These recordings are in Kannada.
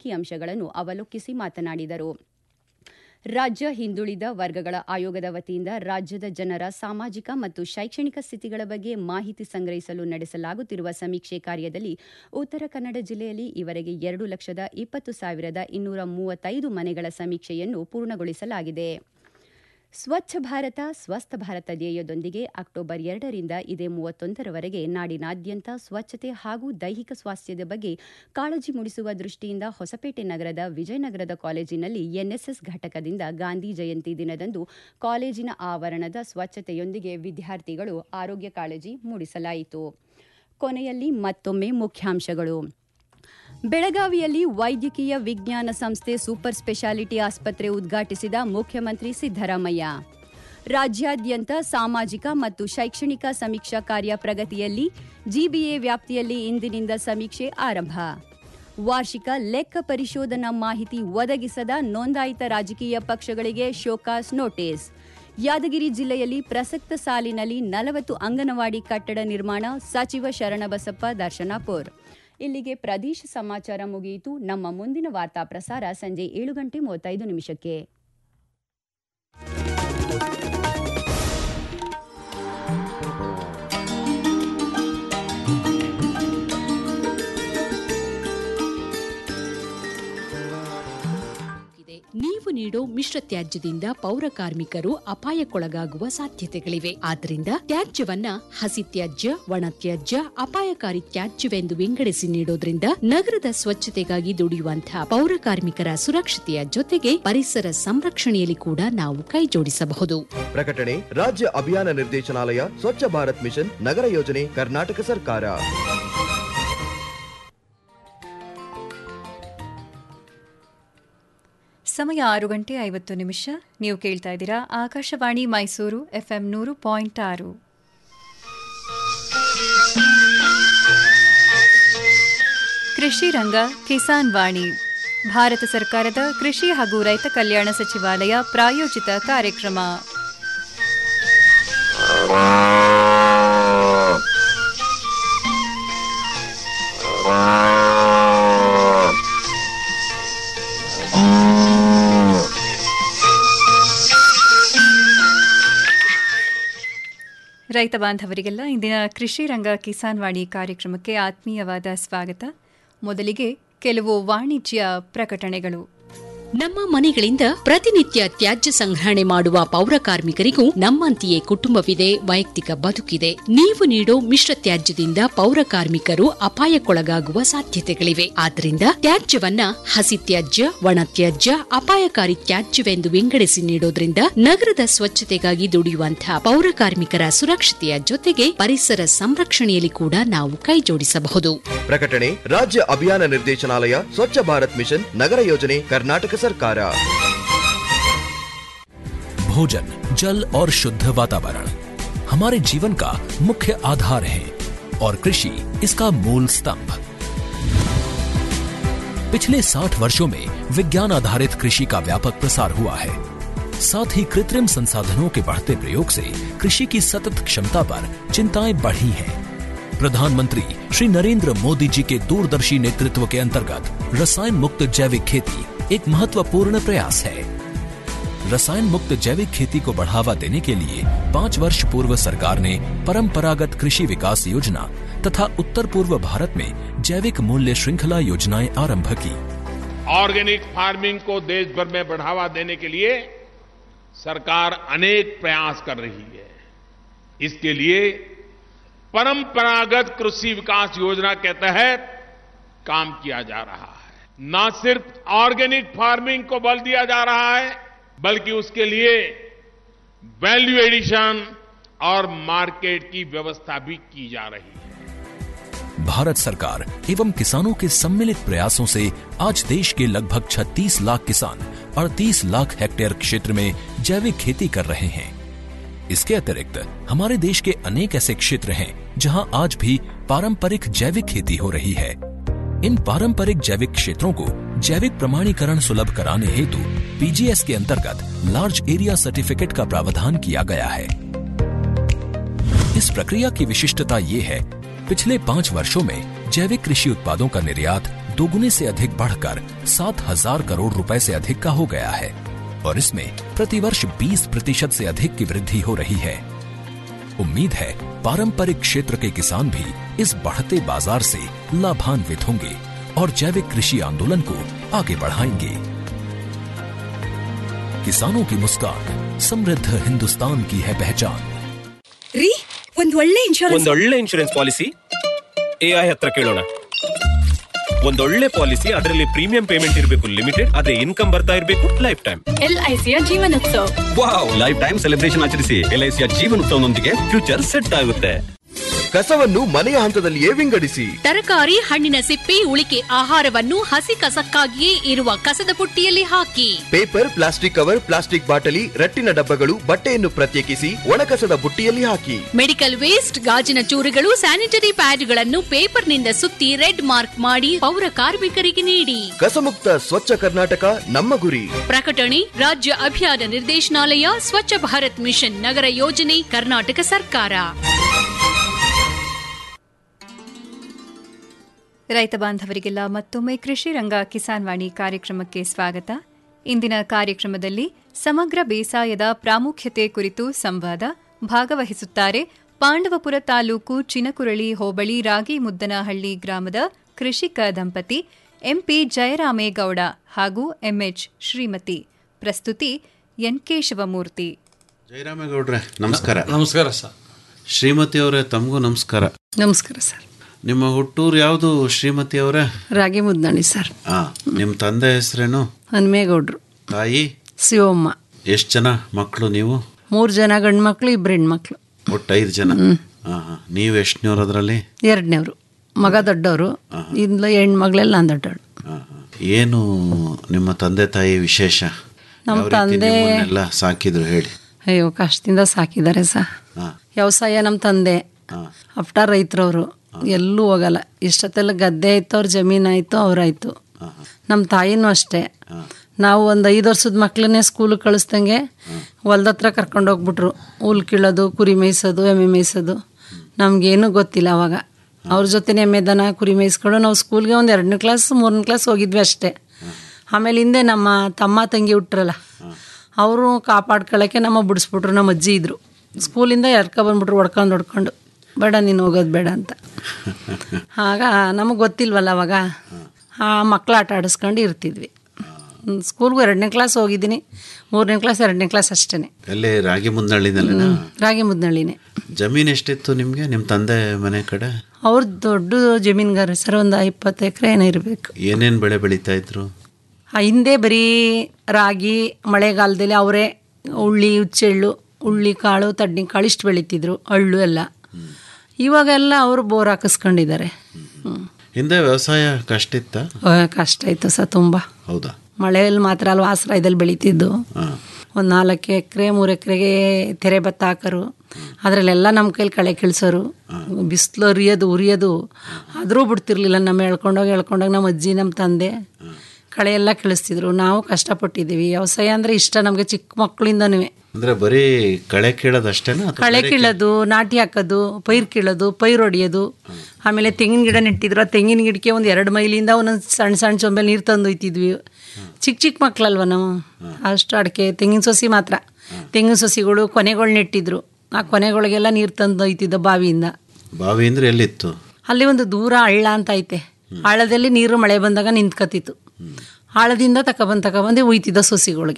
ಅಂಕಿಅಂಶಗಳನ್ನು ಅವಲೋಕಿಸಿ ಮಾತನಾಡಿದರು ರಾಜ್ಯ ಹಿಂದುಳಿದ ವರ್ಗಗಳ ಆಯೋಗದ ವತಿಯಿಂದ ರಾಜ್ಯದ ಜನರ ಸಾಮಾಜಿಕ ಮತ್ತು ಶೈಕ್ಷಣಿಕ ಸ್ಥಿತಿಗಳ ಬಗ್ಗೆ ಮಾಹಿತಿ ಸಂಗ್ರಹಿಸಲು ನಡೆಸಲಾಗುತ್ತಿರುವ ಸಮೀಕ್ಷೆ ಕಾರ್ಯದಲ್ಲಿ ಉತ್ತರ ಕನ್ನಡ ಜಿಲ್ಲೆಯಲ್ಲಿ ಇವರೆಗೆ ಎರಡು ಲಕ್ಷದ ಇಪ್ಪತ್ತು ಸಾವಿರದ ಇನ್ನೂರ ಮೂವತ್ತೈದು ಮನೆಗಳ ಸಮೀಕ್ಷೆಯನ್ನು ಪೂರ್ಣಗೊಳಿಸಲಾಗಿದೆ ಸ್ವಚ್ಛ ಭಾರತ ಸ್ವಸ್ಥ ಭಾರತ ಧ್ಯೇಯದೊಂದಿಗೆ ಅಕ್ಟೋಬರ್ ಎರಡರಿಂದ ಇದೇ ಮೂವತ್ತೊಂದರವರೆಗೆ ನಾಡಿನಾದ್ಯಂತ ಸ್ವಚ್ಛತೆ ಹಾಗೂ ದೈಹಿಕ ಸ್ವಾಸ್ಥ್ಯದ ಬಗ್ಗೆ ಕಾಳಜಿ ಮೂಡಿಸುವ ದೃಷ್ಟಿಯಿಂದ ಹೊಸಪೇಟೆ ನಗರದ ವಿಜಯನಗರದ ಕಾಲೇಜಿನಲ್ಲಿ ಎನ್ಎಸ್ಎಸ್ ಘಟಕದಿಂದ ಗಾಂಧಿ ಜಯಂತಿ ದಿನದಂದು ಕಾಲೇಜಿನ ಆವರಣದ ಸ್ವಚ್ಛತೆಯೊಂದಿಗೆ ವಿದ್ಯಾರ್ಥಿಗಳು ಆರೋಗ್ಯ ಕಾಳಜಿ ಮೂಡಿಸಲಾಯಿತು ಕೊನೆಯಲ್ಲಿ ಮತ್ತೊಮ್ಮೆ ಮುಖ್ಯಾಂಶಗಳು ಬೆಳಗಾವಿಯಲ್ಲಿ ವೈದ್ಯಕೀಯ ವಿಜ್ಞಾನ ಸಂಸ್ಥೆ ಸೂಪರ್ ಸ್ಪೆಷಾಲಿಟಿ ಆಸ್ಪತ್ರೆ ಉದ್ಘಾಟಿಸಿದ ಮುಖ್ಯಮಂತ್ರಿ ಸಿದ್ದರಾಮಯ್ಯ ರಾಜ್ಯಾದ್ಯಂತ ಸಾಮಾಜಿಕ ಮತ್ತು ಶೈಕ್ಷಣಿಕ ಸಮೀಕ್ಷಾ ಕಾರ್ಯ ಪ್ರಗತಿಯಲ್ಲಿ ಜಿಬಿಎ ವ್ಯಾಪ್ತಿಯಲ್ಲಿ ಇಂದಿನಿಂದ ಸಮೀಕ್ಷೆ ಆರಂಭ ವಾರ್ಷಿಕ ಲೆಕ್ಕ ಪರಿಶೋಧನಾ ಮಾಹಿತಿ ಒದಗಿಸದ ನೋಂದಾಯಿತ ರಾಜಕೀಯ ಪಕ್ಷಗಳಿಗೆ ಶೋಕಾಸ್ ನೋಟಿಸ್ ಯಾದಗಿರಿ ಜಿಲ್ಲೆಯಲ್ಲಿ ಪ್ರಸಕ್ತ ಸಾಲಿನಲ್ಲಿ ನಲವತ್ತು ಅಂಗನವಾಡಿ ಕಟ್ಟಡ ನಿರ್ಮಾಣ ಸಚಿವ ಶರಣಬಸಪ್ಪ ದರ್ಶನಾಪುರ್ ಇಲ್ಲಿಗೆ ಪ್ರದೇಶ ಸಮಾಚಾರ ಮುಗಿಯಿತು ನಮ್ಮ ಮುಂದಿನ ವಾರ್ತಾ ಪ್ರಸಾರ ಸಂಜೆ ಏಳು ಗಂಟೆ ಮೂವತ್ತೈದು ನಿಮಿಷಕ್ಕೆ ನೀವು ನೀಡೋ ಮಿಶ್ರ ತ್ಯಾಜ್ಯದಿಂದ ಪೌರ ಕಾರ್ಮಿಕರು ಅಪಾಯಕ್ಕೊಳಗಾಗುವ ಸಾಧ್ಯತೆಗಳಿವೆ ಆದ್ದರಿಂದ ತ್ಯಾಜ್ಯವನ್ನ ಹಸಿ ತ್ಯಾಜ್ಯ ಒಣ ತ್ಯಾಜ್ಯ ಅಪಾಯಕಾರಿ ತ್ಯಾಜ್ಯವೆಂದು ವಿಂಗಡಿಸಿ ನೀಡೋದ್ರಿಂದ ನಗರದ ಸ್ವಚ್ಛತೆಗಾಗಿ ದುಡಿಯುವಂತಹ ಪೌರ ಕಾರ್ಮಿಕರ ಸುರಕ್ಷತೆಯ ಜೊತೆಗೆ ಪರಿಸರ ಸಂರಕ್ಷಣೆಯಲ್ಲಿ ಕೂಡ ನಾವು ಕೈಜೋಡಿಸಬಹುದು ಪ್ರಕಟಣೆ ರಾಜ್ಯ ಅಭಿಯಾನ ನಿರ್ದೇಶನಾಲಯ ಸ್ವಚ್ಛ ಭಾರತ್ ಮಿಷನ್ ನಗರ ಯೋಜನೆ ಕರ್ನಾಟಕ ಸರ್ಕಾರ ಸಮಯ ಆರು ಗಂಟೆ ಐವತ್ತು ನಿಮಿಷ ನೀವು ಕೇಳ್ತಾ ಇದ್ದೀರಾ ಆಕಾಶವಾಣಿ ಮೈಸೂರು ಎಫ್ಎಂ ನೂರು ಪಾಯಿಂಟ್ ಆರು ಕೃಷಿ ರಂಗ ಕಿಸಾನ್ ವಾಣಿ ಭಾರತ ಸರ್ಕಾರದ ಕೃಷಿ ಹಾಗೂ ರೈತ ಕಲ್ಯಾಣ ಸಚಿವಾಲಯ ಪ್ರಾಯೋಜಿತ ಕಾರ್ಯಕ್ರಮ ರೈತ ಬಾಂಧವರಿಗೆಲ್ಲ ಇಂದಿನ ಕೃಷಿ ರಂಗ ಕಿಸಾನ್ ವಾಣಿ ಕಾರ್ಯಕ್ರಮಕ್ಕೆ ಆತ್ಮೀಯವಾದ ಸ್ವಾಗತ ಮೊದಲಿಗೆ ಕೆಲವು ವಾಣಿಜ್ಯ ಪ್ರಕಟಣೆಗಳು ನಮ್ಮ ಮನೆಗಳಿಂದ ಪ್ರತಿನಿತ್ಯ ತ್ಯಾಜ್ಯ ಸಂಗ್ರಹಣೆ ಮಾಡುವ ಪೌರ ಕಾರ್ಮಿಕರಿಗೂ ನಮ್ಮಂತೆಯೇ ಕುಟುಂಬವಿದೆ ವೈಯಕ್ತಿಕ ಬದುಕಿದೆ ನೀವು ನೀಡೋ ಮಿಶ್ರ ತ್ಯಾಜ್ಯದಿಂದ ಪೌರ ಕಾರ್ಮಿಕರು ಅಪಾಯಕ್ಕೊಳಗಾಗುವ ಸಾಧ್ಯತೆಗಳಿವೆ ಆದ್ದರಿಂದ ತ್ಯಾಜ್ಯವನ್ನ ಹಸಿ ತ್ಯಾಜ್ಯ ಒಣ ತ್ಯಾಜ್ಯ ಅಪಾಯಕಾರಿ ತ್ಯಾಜ್ಯವೆಂದು ವಿಂಗಡಿಸಿ ನೀಡೋದ್ರಿಂದ ನಗರದ ಸ್ವಚ್ಛತೆಗಾಗಿ ದುಡಿಯುವಂತಹ ಪೌರ ಕಾರ್ಮಿಕರ ಸುರಕ್ಷತೆಯ ಜೊತೆಗೆ ಪರಿಸರ ಸಂರಕ್ಷಣೆಯಲ್ಲಿ ಕೂಡ ನಾವು ಕೈಜೋಡಿಸಬಹುದು ಪ್ರಕಟಣೆ ರಾಜ್ಯ ಅಭಿಯಾನ ನಿರ್ದೇಶನಾಲಯ ಸ್ವಚ್ಛ ಭಾರತ್ ಮಿಷನ್ ನಗರ ಯೋಜನೆ ಕರ್ನಾಟಕ ಸರ್ಕಾರ भोजन जल और शुद्ध वातावरण हमारे जीवन का मुख्य आधार है और कृषि इसका मूल स्तंभ पिछले 60 वर्षों में विज्ञान आधारित कृषि का व्यापक प्रसार हुआ है साथ ही कृत्रिम संसाधनों के बढ़ते प्रयोग से कृषि की सतत क्षमता पर चिंताएं बढ़ी हैं प्रधानमंत्री श्री नरेंद्र मोदी जी के दूरदर्शी नेतृत्व के अंतर्गत रसायन मुक्त जैविक खेती एक महत्वपूर्ण प्रयास है रसायन मुक्त जैविक खेती को बढ़ावा देने के लिए पाँच वर्ष पूर्व सरकार ने परंपरागत कृषि विकास योजना तथा उत्तर पूर्व भारत में जैविक मूल्य श्रृंखला योजनाएं आरंभ की ऑर्गेनिक फार्मिंग को देश भर में बढ़ावा देने के लिए सरकार अनेक प्रयास कर रही है इसके लिए परंपरागत कृषि विकास योजना के तहत काम किया जा रहा है न सिर्फ ऑर्गेनिक फार्मिंग को बल दिया जा रहा है बल्कि उसके लिए वैल्यू एडिशन और मार्केट की व्यवस्था भी की जा रही है भारत सरकार एवं किसानों के सम्मिलित प्रयासों से आज देश के लगभग 36 लाख किसान 38 लाख हेक्टेयर क्षेत्र में जैविक खेती कर रहे हैं इसके अतिरिक्त हमारे देश के अनेक ऐसे क्षेत्र हैं जहां आज भी पारंपरिक जैविक खेती हो रही है इन पारंपरिक जैविक क्षेत्रों को जैविक प्रमाणीकरण सुलभ कराने हेतु पीजीएस के अंतर्गत लार्ज एरिया सर्टिफिकेट का प्रावधान किया गया है इस प्रक्रिया की विशिष्टता ये है पिछले पाँच वर्षों में जैविक कृषि उत्पादों का निर्यात दोगुने से अधिक बढ़कर सात हजार करोड़ रुपए से अधिक का हो गया है और इसमें प्रतिवर्ष 20 प्रतिशत से अधिक की वृद्धि हो रही है उम्मीद है पारंपरिक क्षेत्र के किसान भी इस बढ़ते बाजार से लाभान्वित होंगे और जैविक कृषि आंदोलन को आगे बढ़ाएंगे किसानों की मुस्कान समृद्ध हिंदुस्तान की है पहचान ರೀ ಒಂದ್ ಒಳ್ಳೆ ಇನ್ಶೂರೆನ್ಸ್ ಒಂದೊಳ್ಳೆ ಇನ್ಶೂರೆನ್ಸ್ ಪಾಲಿಸಿ ಎ ಐ ಹತ್ರ ಕೇಳೋಣ ಒಂದೊಳ್ಳೆ ಪಾಲಿಸಿ ಅದರಲ್ಲಿ ಪ್ರೀಮಿಯಂ ಪೇಮೆಂಟ್ ಇರಬೇಕು ಲಿಮಿಟೆಡ್ ಅದೇ ಇನ್ಕಮ್ ಬರ್ತಾ ಇರಬೇಕು ಲೈಫ್ ಟೈಮ್ ಎಲ್ ಐ ಸಿಯ Jeevanotsava wow life time celebration ಆಚರಿಸಿ ಎಲ್ ಐ ಸಿಯ ಜೀವನ ಉತ್ಸವನೊಂದಿಗೆ ಫ್ಯೂಚರ್ ಸೆಟ್ ಆಗುತ್ತೆ ಕಸವನ್ನು ಮನೆಯ ಹಂತದಲ್ಲಿಯೇ ವಿಂಗಡಿಸಿ ತರಕಾರಿ ಹಣ್ಣಿನ ಸಿಪ್ಪೆ ಉಳಿಕೆ ಆಹಾರವನ್ನು ಹಸಿ ಕಸಕ್ಕಾಗಿಯೇ ಇರುವ ಕಸದ ಪುಟ್ಟಿಯಲ್ಲಿ ಹಾಕಿ ಪೇಪರ್ ಪ್ಲಾಸ್ಟಿಕ್ ಕವರ್ ಪ್ಲಾಸ್ಟಿಕ್ ಬಾಟಲಿ ರಟ್ಟಿನ ಡಬ್ಬಗಳು ಬಟ್ಟೆಯನ್ನು ಪ್ರತ್ಯೇಕಿಸಿ ಒಣಕಸದ ಬುಟ್ಟಿಯಲ್ಲಿ ಹಾಕಿ ಮೆಡಿಕಲ್ ವೇಸ್ಟ್ ಗಾಜಿನ ಚೂರುಗಳು ಸ್ಯಾನಿಟರಿ ಪ್ಯಾಡ್ಗಳನ್ನು ಪೇಪರ್ನಿಂದ ಸುತ್ತಿ ರೆಡ್ ಮಾರ್ಕ್ ಮಾಡಿ ಪೌರ ಕಾರ್ಮಿಕರಿಗೆ ನೀಡಿ ಕಸಮುಕ್ತ ಸ್ವಚ್ಛ ಕರ್ನಾಟಕ ನಮ್ಮ ಗುರಿ ಪ್ರಕಟಣೆ ರಾಜ್ಯ ಅಭಿಯಾನ ನಿರ್ದೇಶನಾಲಯ ಸ್ವಚ್ಛ ಭಾರತ್ ಮಿಷನ್ ನಗರ ಯೋಜನೆ ಕರ್ನಾಟಕ ಸರ್ಕಾರ ರೈತ ಬಾಂಧವರಿಗೆಲ್ಲ ಮತ್ತೊಮ್ಮೆ ಕೃಷಿ ರಂಗ ಕಿಸಾನ್ ವಾಣಿ ಕಾರ್ಯಕ್ರಮಕ್ಕೆ ಸ್ವಾಗತ ಇಂದಿನ ಕಾರ್ಯಕ್ರಮದಲ್ಲಿ ಸಮಗ್ರ ಬೇಸಾಯದ ಪ್ರಾಮುಖ್ಯತೆ ಕುರಿತು ಸಂವಾದ ಭಾಗವಹಿಸುತ್ತಾರೆ ಪಾಂಡವಪುರ ತಾಲೂಕು ಚಿನಕುರಳಿ ಹೋಬಳಿ ರಾಗಿಮುದ್ದನಹಳ್ಳಿ ಗ್ರಾಮದ ಕೃಷಿಕ ದಂಪತಿ ಎಂಪಿ ಜಯರಾಮೇಗೌಡ ಹಾಗೂ ಎಂಎಚ್ ಶ್ರೀಮತಿ ಪ್ರಸ್ತುತಿ ಎನ್ ಕೇಶವಮೂರ್ತಿ ಜಯರಾಮೇಗೌಡ್ರೆ ನಮಸ್ಕಾರ ನಮಸ್ಕಾರ ಸರ್ ಶ್ರೀಮತಿ ಅವರೇ ತಮಗೂ ನಮಸ್ಕಾರ ನಮಸ್ಕಾರ ಸರ್ ನಿಮ್ಮ ಹುಟ್ಟೂರು ಯಾವುದು ಶ್ರೀಮತಿ ಅವರೇ ರಾಗಿ ಮುದ್ದಣಿ ಸರ್ ಹಾ ನಿಮ್ಮ ತಂದೆ ಹೆಸರೇನು ಹನುಮೇಗೌಡ್ರು ತಾಯಿ ಶಿವಮ್ಮ ಎಷ್ಟು ಜನ ಮಕ್ಕಳು ನೀವು ಮೂರು ಜನ ಗಂಡು ಮಕ್ಕಳು ಇಬ್ಬರು ಹೆಣ್ಮಕ್ಳು ಒಟ್ಟು ಐದು ಜನ ಹಾ ಹಾ ನೀವು ಎಷ್ಟನೇವ್ರು ಅದರಲ್ಲಿ ಎರಡನೇವ್ರು ಮಗ ದೊಡ್ಡವರು ಇಂದ್ಲ ಹೆಣ್ಮಗ್ಳೆಲ್ಲ ನಾನು ದೊಡ್ಡವಳು ಹಾ ಹಾ. ಏನು ನಿಮ್ಮ ತಂದೆ ತಾಯಿ ವಿಶೇಷ ನಮ್ಮ ಯಾವ ರೀತಿ ತಂದೆ- ನಿಮ್ಮನ್ನೆಲ್ಲ ಸಾಕಿದ್ರು ಹೇಳಿ ಅಯ್ಯೋ ಕಷ್ಟದಿಂದ ಸಾಕಿದ್ದಾರೆ ಸರ್ ಹಾ ವ್ಯವಸಾಯ ನಮ್ಮ ತಂದೆ ಅಪ್ಟ ರೈತರವರು ಎಲ್ಲೂ ಹೋಗಲ್ಲ ಇಷ್ಟೊತ್ತೆಲ್ಲ ಗದ್ದೆ ಆಯ್ತು ಅವ್ರ ಜಮೀನು ಆಯಿತು ಅವರಾಯ್ತು ನಮ್ಮ ತಾಯಿನೂ ಅಷ್ಟೇ ನಾವು ಒಂದು ಐದು ವರ್ಷದ ಮಕ್ಳನ್ನೇ ಸ್ಕೂಲಿಗೆ ಕಳಿಸ್ದಂಗೆ ಹೊಲ್ದ ಹತ್ರ ಕರ್ಕೊಂಡು ಹೋಗ್ಬಿಟ್ರು ಹುಲ್ ಕೀಳೋದು ಕುರಿ ಮೇಯ್ಸೋದು ಎಮ್ಮೆ ಮೇಯ್ಸೋದು ನಮಗೇನು ಗೊತ್ತಿಲ್ಲ ಅವಾಗ ಅವ್ರ ಜೊತೆ ಎಮ್ಮೆ ದನ ಕುರಿ ಮೇಯಿಸ್ಕೊಂಡು ನಾವು ಸ್ಕೂಲ್ಗೆ ಒಂದು ಎರಡನೇ ಕ್ಲಾಸ್ ಮೂರನೇ ಕ್ಲಾಸ್ ಹೋಗಿದ್ವಿ ಅಷ್ಟೇ ಆಮೇಲೆ ಹಿಂದೆ ನಮ್ಮ ತಮ್ಮ ತಂಗಿ ಹುಟ್ರಲ್ಲ ಅವರು ಕಾಪಾಡ್ಕೊಳ್ಳೋಕ್ಕೆ ನಮ್ಮ ಬಿಡಿಸ್ಬಿಟ್ರು ನಮ್ಮ ಅಜ್ಜಿ ಇದ್ರು ಸ್ಕೂಲಿಂದ ಎರ್ಕೊ ಬಂದ್ಬಿಟ್ರು ಹೊಡ್ಕೊಂಡು ಹೊಡ್ಕೊಂಡು ಬೇಡ ನೀನು ಹೋಗೋದು ಬೇಡ ಅಂತ ಆಗ ನಮಗೆ ಗೊತ್ತಿಲ್ವಲ್ಲ ಅವಾಗ ಆ ಮಕ್ಳು ಆಟ ಆಡಿಸ್ಕೊಂಡು ಇರ್ತಿದ್ವಿ ಹ್ಮ್, ಸ್ಕೂಲ್ಗೂ ಎರಡನೇ ಕ್ಲಾಸ್ ಹೋಗಿದ್ದೀನಿ ಮೂರನೇ ಕ್ಲಾಸ್ ಎರಡನೇ ಕ್ಲಾಸ್ ಅಷ್ಟೇ ಎಲ್ಲಿ ರಾಗಿ ಮುಂದಳ್ಳಿನಲ್ಲಿ ರಾಗಿ ಮುದ್ನಳ್ಳಿನೇ ಜಮೀನು ಎಷ್ಟಿತ್ತು ನಿಮಗೆ ನಿಮ್ಮ ತಂದೆ ಮನೆ ಕಡೆ ಅವ್ರ ದೊಡ್ಡ ಜಮೀನ್ಗಾರ ಸರ್ ಒಂದು ಇಪ್ಪತ್ತು ಎಕರೆ ಏನೋ ಇರಬೇಕು ಏನೇನು ಬೆಳೆ ಬೆಳೀತಾ ಇದ್ರು ಆ ಹಿಂದೆ ಬರೀ ರಾಗಿ ಮಳೆಗಾಲದಲ್ಲಿ ಅವರೇ ಉಳ್ಳಿ ಹುಚ್ಚೆಳ್ಳು ಉಳ್ಳಿ ಕಾಳು ತಡ್ನಿ ಕಾಳು ಇಷ್ಟು ಬೆಳೀತಿದ್ರು ಹಳ್ಳು ಎಲ್ಲ ಇವಾಗೆಲ್ಲ ಅವರು ಬೋರ್ ಹಾಕಿಸ್ಕೊಂಡಿದ್ದಾರೆ ಹ್ಞೂ ಹಿಂದೆ ವ್ಯವಸಾಯ ಕಷ್ಟ ಇತ್ತ ಕಷ್ಟ ಆಯಿತು ಸರ್ ತುಂಬ ಹೌದಾ ಮಳೆಯಲ್ಲಿ ಮಾತ್ರ ಅಲ್ಲಿ ಆಶ್ರಯದಲ್ಲಿ ಬೆಳೀತಿದ್ದು ಹಾಂ ಒಂದು ನಾಲ್ಕು ಎಕರೆ ಮೂರು ಎಕರೆಗೆ ತೆರೆ ಭತ್ತ ಹಾಕೋರು ಅದರಲ್ಲೆಲ್ಲ ನಮ್ಮ ಕೈಲಿ ಕಳೆ ಕೀಳ್ಸೋರು ಬಿಸಿಲು ಉರಿಯೋದು ಉರಿಯೋದು ಆದರೂ ಬಿಡ್ತಿರ್ಲಿಲ್ಲ ನಮ್ಮ ಎಳ್ಕೊಂಡೋಗಿ ಎಳ್ಕೊಂಡೋಗಿ ನಮ್ಮ ಅಜ್ಜಿ ನಮ್ಮ ತಂದೆ ಕಳೆ ಎಲ್ಲ ಕೀಳಿಸ್ತಿದ್ರು ನಾವು ಕಷ್ಟಪಟ್ಟಿದ್ದೀವಿ ವ್ಯವಸಾಯ ಅಂದರೆ ಇಷ್ಟ ನಮಗೆ ಚಿಕ್ಕ ಮಕ್ಕಳಿಂದನೂ ಅಂದ್ರೆ ಬರೀ ಕಳೆ ಕೀಳೋದು ಅಷ್ಟೇನಾ ಅಥವಾ ಕಳೆ ಬೇರೆ ಕೀಳೋದು ನಾಟಿ ಹಾಕೋದು ಪೈರು ಕೀಳೋದು ಪೈರು ಹೊಡಿಯೋದು ಆಮೇಲೆ ತೆಂಗಿನ ಗಿಡ ನೆಟ್ಟಿದ್ರು ಆ ತೆಂಗಿನ ಗಿಡಕ್ಕೆ ಒಂದು ಎರಡು ಮೈಲಿಂದ ಒಂದೊಂದು ಸಣ್ಣ ಸಣ್ಣ ಚೊಂಬೆಲಿ ನೀರು ತಂದು ಒಯ್ತಿದ್ವಿ ಚಿಕ್ಕ ಚಿಕ್ಕ ಮಕ್ಕಳಲ್ವ ನಾವು ಅಷ್ಟು ಅಡಿಕೆ ತೆಂಗಿನ ಸೊಸಿ ಮಾತ್ರ ತೆಂಗಿನ ಸೊಸಿಗಳು ಕೊನೆಗಳು ನೆಟ್ಟಿದ್ರು ಆ ಕೊನೆಗಳಿಗೆಲ್ಲ ನೀರು ತಂದು ಒಯ್ತಿದ್ದ ಬಾವಿಯಿಂದ ಬಾವಿ ಅಂದ್ರೆ ಎಲ್ಲಿತ್ತು ಅಲ್ಲಿ ಒಂದು ದೂರ ಹಳ್ಳ ಅಂತ ಐತೆ ಹಳ್ಳದಲ್ಲಿ ನೀರು ಮಳೆ ಬಂದಾಗ ನಿಂತ್ಕತಿತ್ತು ಆಳದಿಂದ ತಗೊಬಂದು ತಗೊಬಂದು ಉಯ್ತಿದ್ದ ಸೊಸಿಗಳಿಗೆ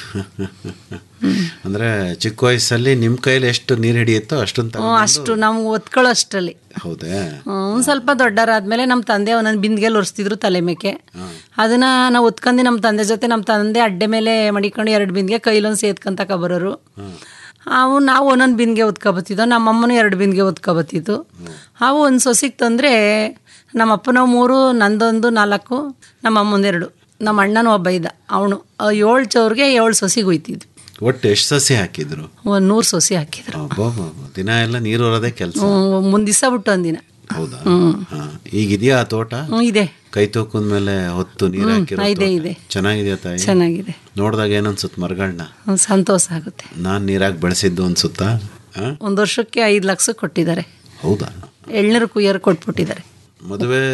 ಅಂದ್ರೆ ಚಿಕ್ಕ ವಯಸ್ಸಲ್ಲಿ ನಿಮ್ಮ ಕೈಯಲ್ಲಿ ಎಷ್ಟು ನೀರು ಹಿಡಿಯುತ್ತೋ ಅಷ್ಟೊಂದು ಹ್ಮ್, ಅಷ್ಟು ನಾವು ಒತ್ಕೊಳ್ಳೋ ಅಷ್ಟರಲ್ಲಿ ಹೌದೇ ಒಂದು ಸ್ವಲ್ಪ ದೊಡ್ಡರಾದ್ಮೇಲೆ ನಮ್ಮ ತಂದೆ ಒಂದೊಂದು ಬಿಂದಿಗೆಲ್ಲಿ ಒರೆಸ್ತಿದ್ರು ತಲೆ ಮೇಕೆ ಅದನ್ನ ನಾವು ಒತ್ಕೊಂಡು ನಮ್ಮ ತಂದೆ ಜೊತೆ ನಮ್ಮ ತಂದೆ ಅಡ್ಡೆ ಮೇಲೆ ಮಡಿಕೊಂಡು ಎರಡು ಬಿಂದಿಗೆ ಕೈಲೊಂದು ಸೇದ್ಕೊಂತ ಬರೋರು ಅವು ನಾವು ಒಂದೊಂದು ಬಿಂದಿಗೆ ಒತ್ಕೊಬತ್ತಿದ್ದೋ ನಮ್ಮಮ್ಮನೂ ಎರಡು ಬಿಂದಿಗೆ ಒತ್ಕೊಬತ್ತಿದ್ದು ಅವು ಒಂದು ಸೊಸಿಗೆ ತಂದರೆ ನಮ್ಮ ಅಪ್ಪನವು ಮೂರು ನಂದೊಂದು ನಾಲ್ಕು ನಮ್ಮ ಅಮ್ಮಂದೆರಡು ನಮ್ಮ ಅಣ್ಣನೂ ಒಬ್ಬ ಇದ್ದ ಅವನು ಏಳು ಚೌರ್ಗೆ ಏಳು ಸೊಸಿಗೆ ಹೋಯ್ತಿದ್ವಿ ಒಟ್ಟು ಎಷ್ಟು ಸಸಿ ಹಾಕಿದ್ರು ಒಂದು ನೂರು ಸೊಸಿ ಹಾಕಿದ್ರು ಅಬ್ಬಬ್ಬಬ್ಬ. ದಿನ ಎಲ್ಲ ನೀರು ಹೊರೋದೇ ಕೆಲಸ ಮುಂದೆ ದಿವಸ ಬಿಟ್ಟು ಒಂದಿನ ಹೌದಾ ಹ್ಮ್. ಹಾ. ಈಗಿದೆಯಾ ಆ ತೋಟ ಹ್ಞೂ ಇದೆ ಕೈ ತೂಕದ ಮೇಲೆ ಹೊತ್ತು ನೀರು ಹ್ಮ್, ಹಾಕಿರೋ ಇದೆ, ತೋಟ. ಇದೆ. ಚೆನ್ನಾಗಿದೆಯಾ ತಾಯಿ ಚೆನ್ನಾಗಿದೆ ನೋಡಿದಾಗ ಏನನ್ಸುತ್ತೆ ಮರಗಳನ್ನ ಹ್ಮ್, ಸಂತೋಷ ಆಗುತ್ತೆ ನಾನು ನೀರಾಗಿ ಬೆಳೆಸಿದ್ದು ಅನ್ಸುತ್ತ ಒಂದು ವರ್ಷಕ್ಕೆ ಐದು ಲಕ್ಷ ಕೊಟ್ಟಿದ್ದಾರೆ ಹೌದಾ ಎಳ್ನೀರು ಕುಯ್ಯರ್ ಕೊಟ್ಬಿಟ್ಟಿದ್ದಾರೆ ಮದುವೆ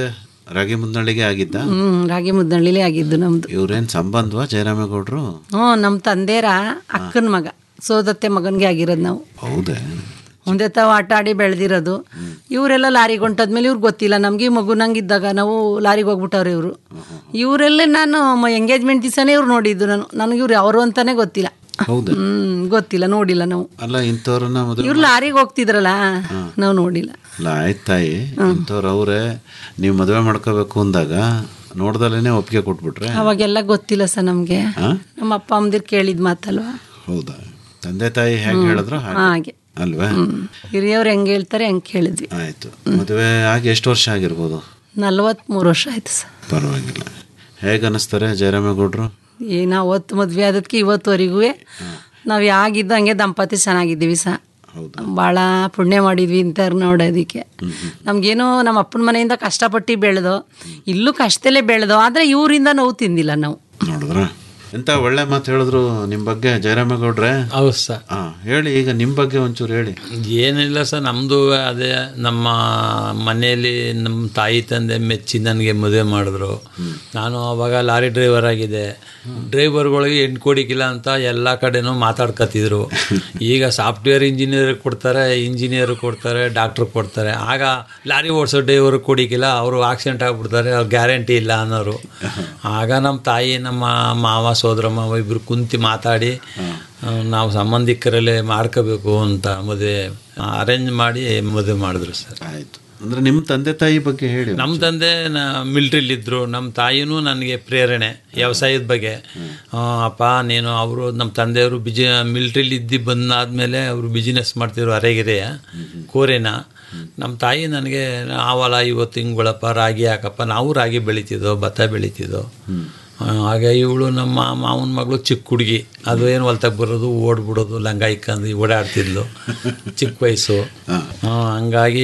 ರಾಗಿ ಮುದ್ದಳ್ಳಿಗೆ ಆಗಿದ್ದ ಹ್ಞೂ ರಾಗಿ ಮುದ್ದಳ್ಳಿಲೇ ಆಗಿದ್ದು ನಮ್ಮದು ಇವ್ರೇನ್ ಸಂಬಂಧವಾ ಜಯರಾಮೇಗೌಡರು ಹ್ಞೂ ನಮ್ಮ ತಂದೆರ ಅಕ್ಕನ ಮಗ ಸೋದತ್ತೆ ಮಗನಿಗೆ ಆಗಿರೋದು ನಾವು ಹೌದೇ ಮುಂದೆ ತಾವು ಆಟ ಆಡಿ ಬೆಳೆದಿರೋದು ಇವರೆಲ್ಲ ಲಾರಿಗೆ ಹೊಂಟದ್ಮೇಲೆ ಇವ್ರಿಗೆ ಗೊತ್ತಿಲ್ಲ ನಮಗೆ ಮಗು ನಂಗಿದ್ದಾಗ ನಾವು ಲಾರಿಗೆ ಹೋಗ್ಬಿಟ್ಟವ್ರೆ ಇವರು ಇವರೆಲ್ಲ ನಾನು ಎಂಗೇಜ್ಮೆಂಟ್ ದಿವಸನೇ ಇವ್ರು ನೋಡಿದ್ದು ನಾನು ನನಗೆ ಇವ್ರು ಅವರು ಅಂತಾನೆ ಗೊತ್ತಿಲ್ಲ ಹೌದಾ ಹ್ಮ್ ಗೊತ್ತಿಲ್ಲ ನೋಡಿಲ್ಲ ನಾವು ಅಲ್ಲ ಇಂಥವ್ರನ್ನ ಮೊದಲು ಇವ್ರು ಲಾರಿಗೆ ಹೋಗ್ತಿದ್ರಲ್ಲ ನಾವು ನೋಡಿಲ್ಲ ಅಲ್ಲ ಆಯ್ತು ತಾಯಿ ಇಂಥವ್ರು ಅವರೇ ನೀವು ಮದುವೆ ಮಾಡ್ಕೋಬೇಕು ಅಂದಾಗ ನೋಡ್ದಲೇನೆ ಒಪ್ಪಿಗೆ ಕೊಟ್ಬಿಟ್ರೆ ಅವಾಗೆಲ್ಲ ಗೊತ್ತಿಲ್ಲ ಸರ್ ನಮಗೆ ಹಾ? ನಮ್ಮ ಅಪ್ಪ ಅಮ್ಮದಿರ್ ಕೇಳಿದ ಮಾತಲ್ವಾ ಹೌದಾ ತಂದೆ ತಾಯಿ ಹೇಗೆ ಹೇಳಿದ್ರು ಹಾಗೆ ಹಾಗೆ ಅಲ್ವಾ ಹಿರಿಯವ್ರು ಹೆಂಗೆ ಹೇಳ್ತಾರೆ ಹೆಂಗೆ ಕೇಳಿದ್ವಿ ಆಯ್ತು ಮದುವೆ ಆಗಿ ಎಷ್ಟು ವರ್ಷ ಆಗಿರ್ಬೋದು ನಲ್ವತ್ಮೂರು ವರ್ಷ ಆಯ್ತು ಸರ್ ಪರವಾಗಿಲ್ಲ ಹೇಗೆ ಅನ್ನಿಸ್ತಾರೆ ಜಯರಾಮೇಗೌಡರು ಏನು ಅವತ್ತು ಮದುವೆ ಆದದಕ್ಕೆ ಇವತ್ತುವರೆಗೂ ನಾವು ಯಾಗಿದ್ದು ಹಂಗೆ ದಂಪತಿ ಚೆನ್ನಾಗಿದ್ದೀವಿ ಸಹ ಭಾಳ ಪುಣ್ಯ ಮಾಡಿದ್ವಿ ಅಂತ ನೋಡೋದಕ್ಕೆ ನಮಗೇನೋ ನಮ್ಮ ಅಪ್ಪನ ಮನೆಯಿಂದ ಕಷ್ಟಪಟ್ಟು ಬೆಳೆದೋ ಇಲ್ಲೂ ಕಷ್ಟದಲ್ಲೇ ಬೆಳೆದೋ ಆದರೆ ಇವರಿಂದ ನೋವು ತಿಂದಿಲ್ಲ ನಾವು ನೋಡಿದ್ರ ಎಂತ ಒಳ್ಳೆ ಮಾತು ಹೇಳಿದ್ರು ನಿಮ್ಮ ಬಗ್ಗೆ ಜಯರಾಮೇಗೌಡ್ರೆ ಹೌದು ಸರ್ ಹಾಂ ಹೇಳಿ ಈಗ ನಿಮ್ಮ ಬಗ್ಗೆ ಒಂಚೂರು ಹೇಳಿ ಏನಿಲ್ಲ ಸರ್ ನಮ್ಮದು ಅದೇ ನಮ್ಮ ಮನೆಯಲ್ಲಿ ನಮ್ಮ ತಾಯಿ ತಂದೆ ಮೆಚ್ಚಿ ನನಗೆ ಮದುವೆ ಮಾಡಿದ್ರು ನಾನು ಅವಾಗ ಲಾರಿ ಡ್ರೈವರ್ ಆಗಿದೆ ಡ್ರೈವರ್ಗಳಿಗೆ ಹೆಣ್ಣು ಕೊಡಿಕಿಲ್ಲ ಅಂತ ಎಲ್ಲ ಕಡೆನೂ ಮಾತಾಡ್ಕೊತಿದ್ರು ಈಗ ಸಾಫ್ಟ್ವೇರ್ ಇಂಜಿನಿಯರ್ ಕೊಡ್ತಾರೆ ಇಂಜಿನಿಯರ್ ಕೊಡ್ತಾರೆ ಡಾಕ್ಟ್ರ್ ಕೊಡ್ತಾರೆ ಆಗ ಲಾರಿ ಓಡಿಸೋ ಡ್ರೈವರ್ ಕೊಡಿಕಿಲ್ಲ ಅವರು ಆಕ್ಸಿಡೆಂಟ್ ಆಗ್ಬಿಡ್ತಾರೆ ಅವ್ರು ಗ್ಯಾರಂಟಿ ಇಲ್ಲ ಅನ್ನೋರು ಆಗ ನಮ್ಮ ತಾಯಿ ನಮ್ಮ ಮಾವ ಸೋದರ ಮಾವ ಇಬ್ಬರು ಕುಂತು ಮಾತಾಡಿ ಆ, ನಾವು ಸಂಬಂಧಿಕರಲ್ಲೇ ಮಾಡ್ಕೋಬೇಕು ಅಂತ ಮದುವೆ ಅರೇಂಜ್ ಮಾಡಿ ಮದುವೆ ಮಾಡಿದ್ರು ಸರ್ ಆಯಿತು ಅಂದರೆ ನಿಮ್ಮ ತಂದೆ ತಾಯಿ ಬಗ್ಗೆ ಹೇಳಿ ನಮ್ಮ ತಂದೆ ಮಿಲ್ಟ್ರಿಲಿದ್ದರು ನಮ್ಮ ತಾಯಿನೂ ನನಗೆ ಪ್ರೇರಣೆ ವ್ಯವಸಾಯದ ಬಗ್ಗೆ ಆ, ಅಪ್ಪ ನೀನು ಅವರು ನಮ್ಮ ತಂದೆಯವರು ಬಿಜಿ ಮಿಲ್ಟ್ರಿಲಿ ಇದ್ದು ಬಂದಾದ್ಮೇಲೆ ಅವರು ಬಿಜಿನೆಸ್ ಮಾಡ್ತಿದ್ರು ಅರೆಗೆರೆಯ ಕೋರೆನ ನಮ್ಮ ತಾಯಿ ನನಗೆ ಆವಲ ಇವತ್ತು ಹಿಂಗುಳಪ್ಪ ರಾಗಿ ಹಾಕಪ್ಪ ನಾವು ರಾಗಿ ಬೆಳಿತಿದ್ದೋ ಭತ್ತ ಬೆಳಿತಿದ್ದೋ ಆ, ಹಾಗೆ ಇವಳು ನಮ್ಮ ಮಾವನ ಮಗಳು ಚಿಕ್ಕ ಹುಡುಗಿ ಅದು ಏನು ಹೊಲ್ತಾಗ ಬರೋದು ಓಡ್ಬಿಡೋದು ಲಂಗ ಇಕ್ಕಂದು ಓಡಾಡ್ತಿದ್ಲು ಚಿಕ್ಕ ವಯಸ್ಸು ಆ, ಹಂಗಾಗಿ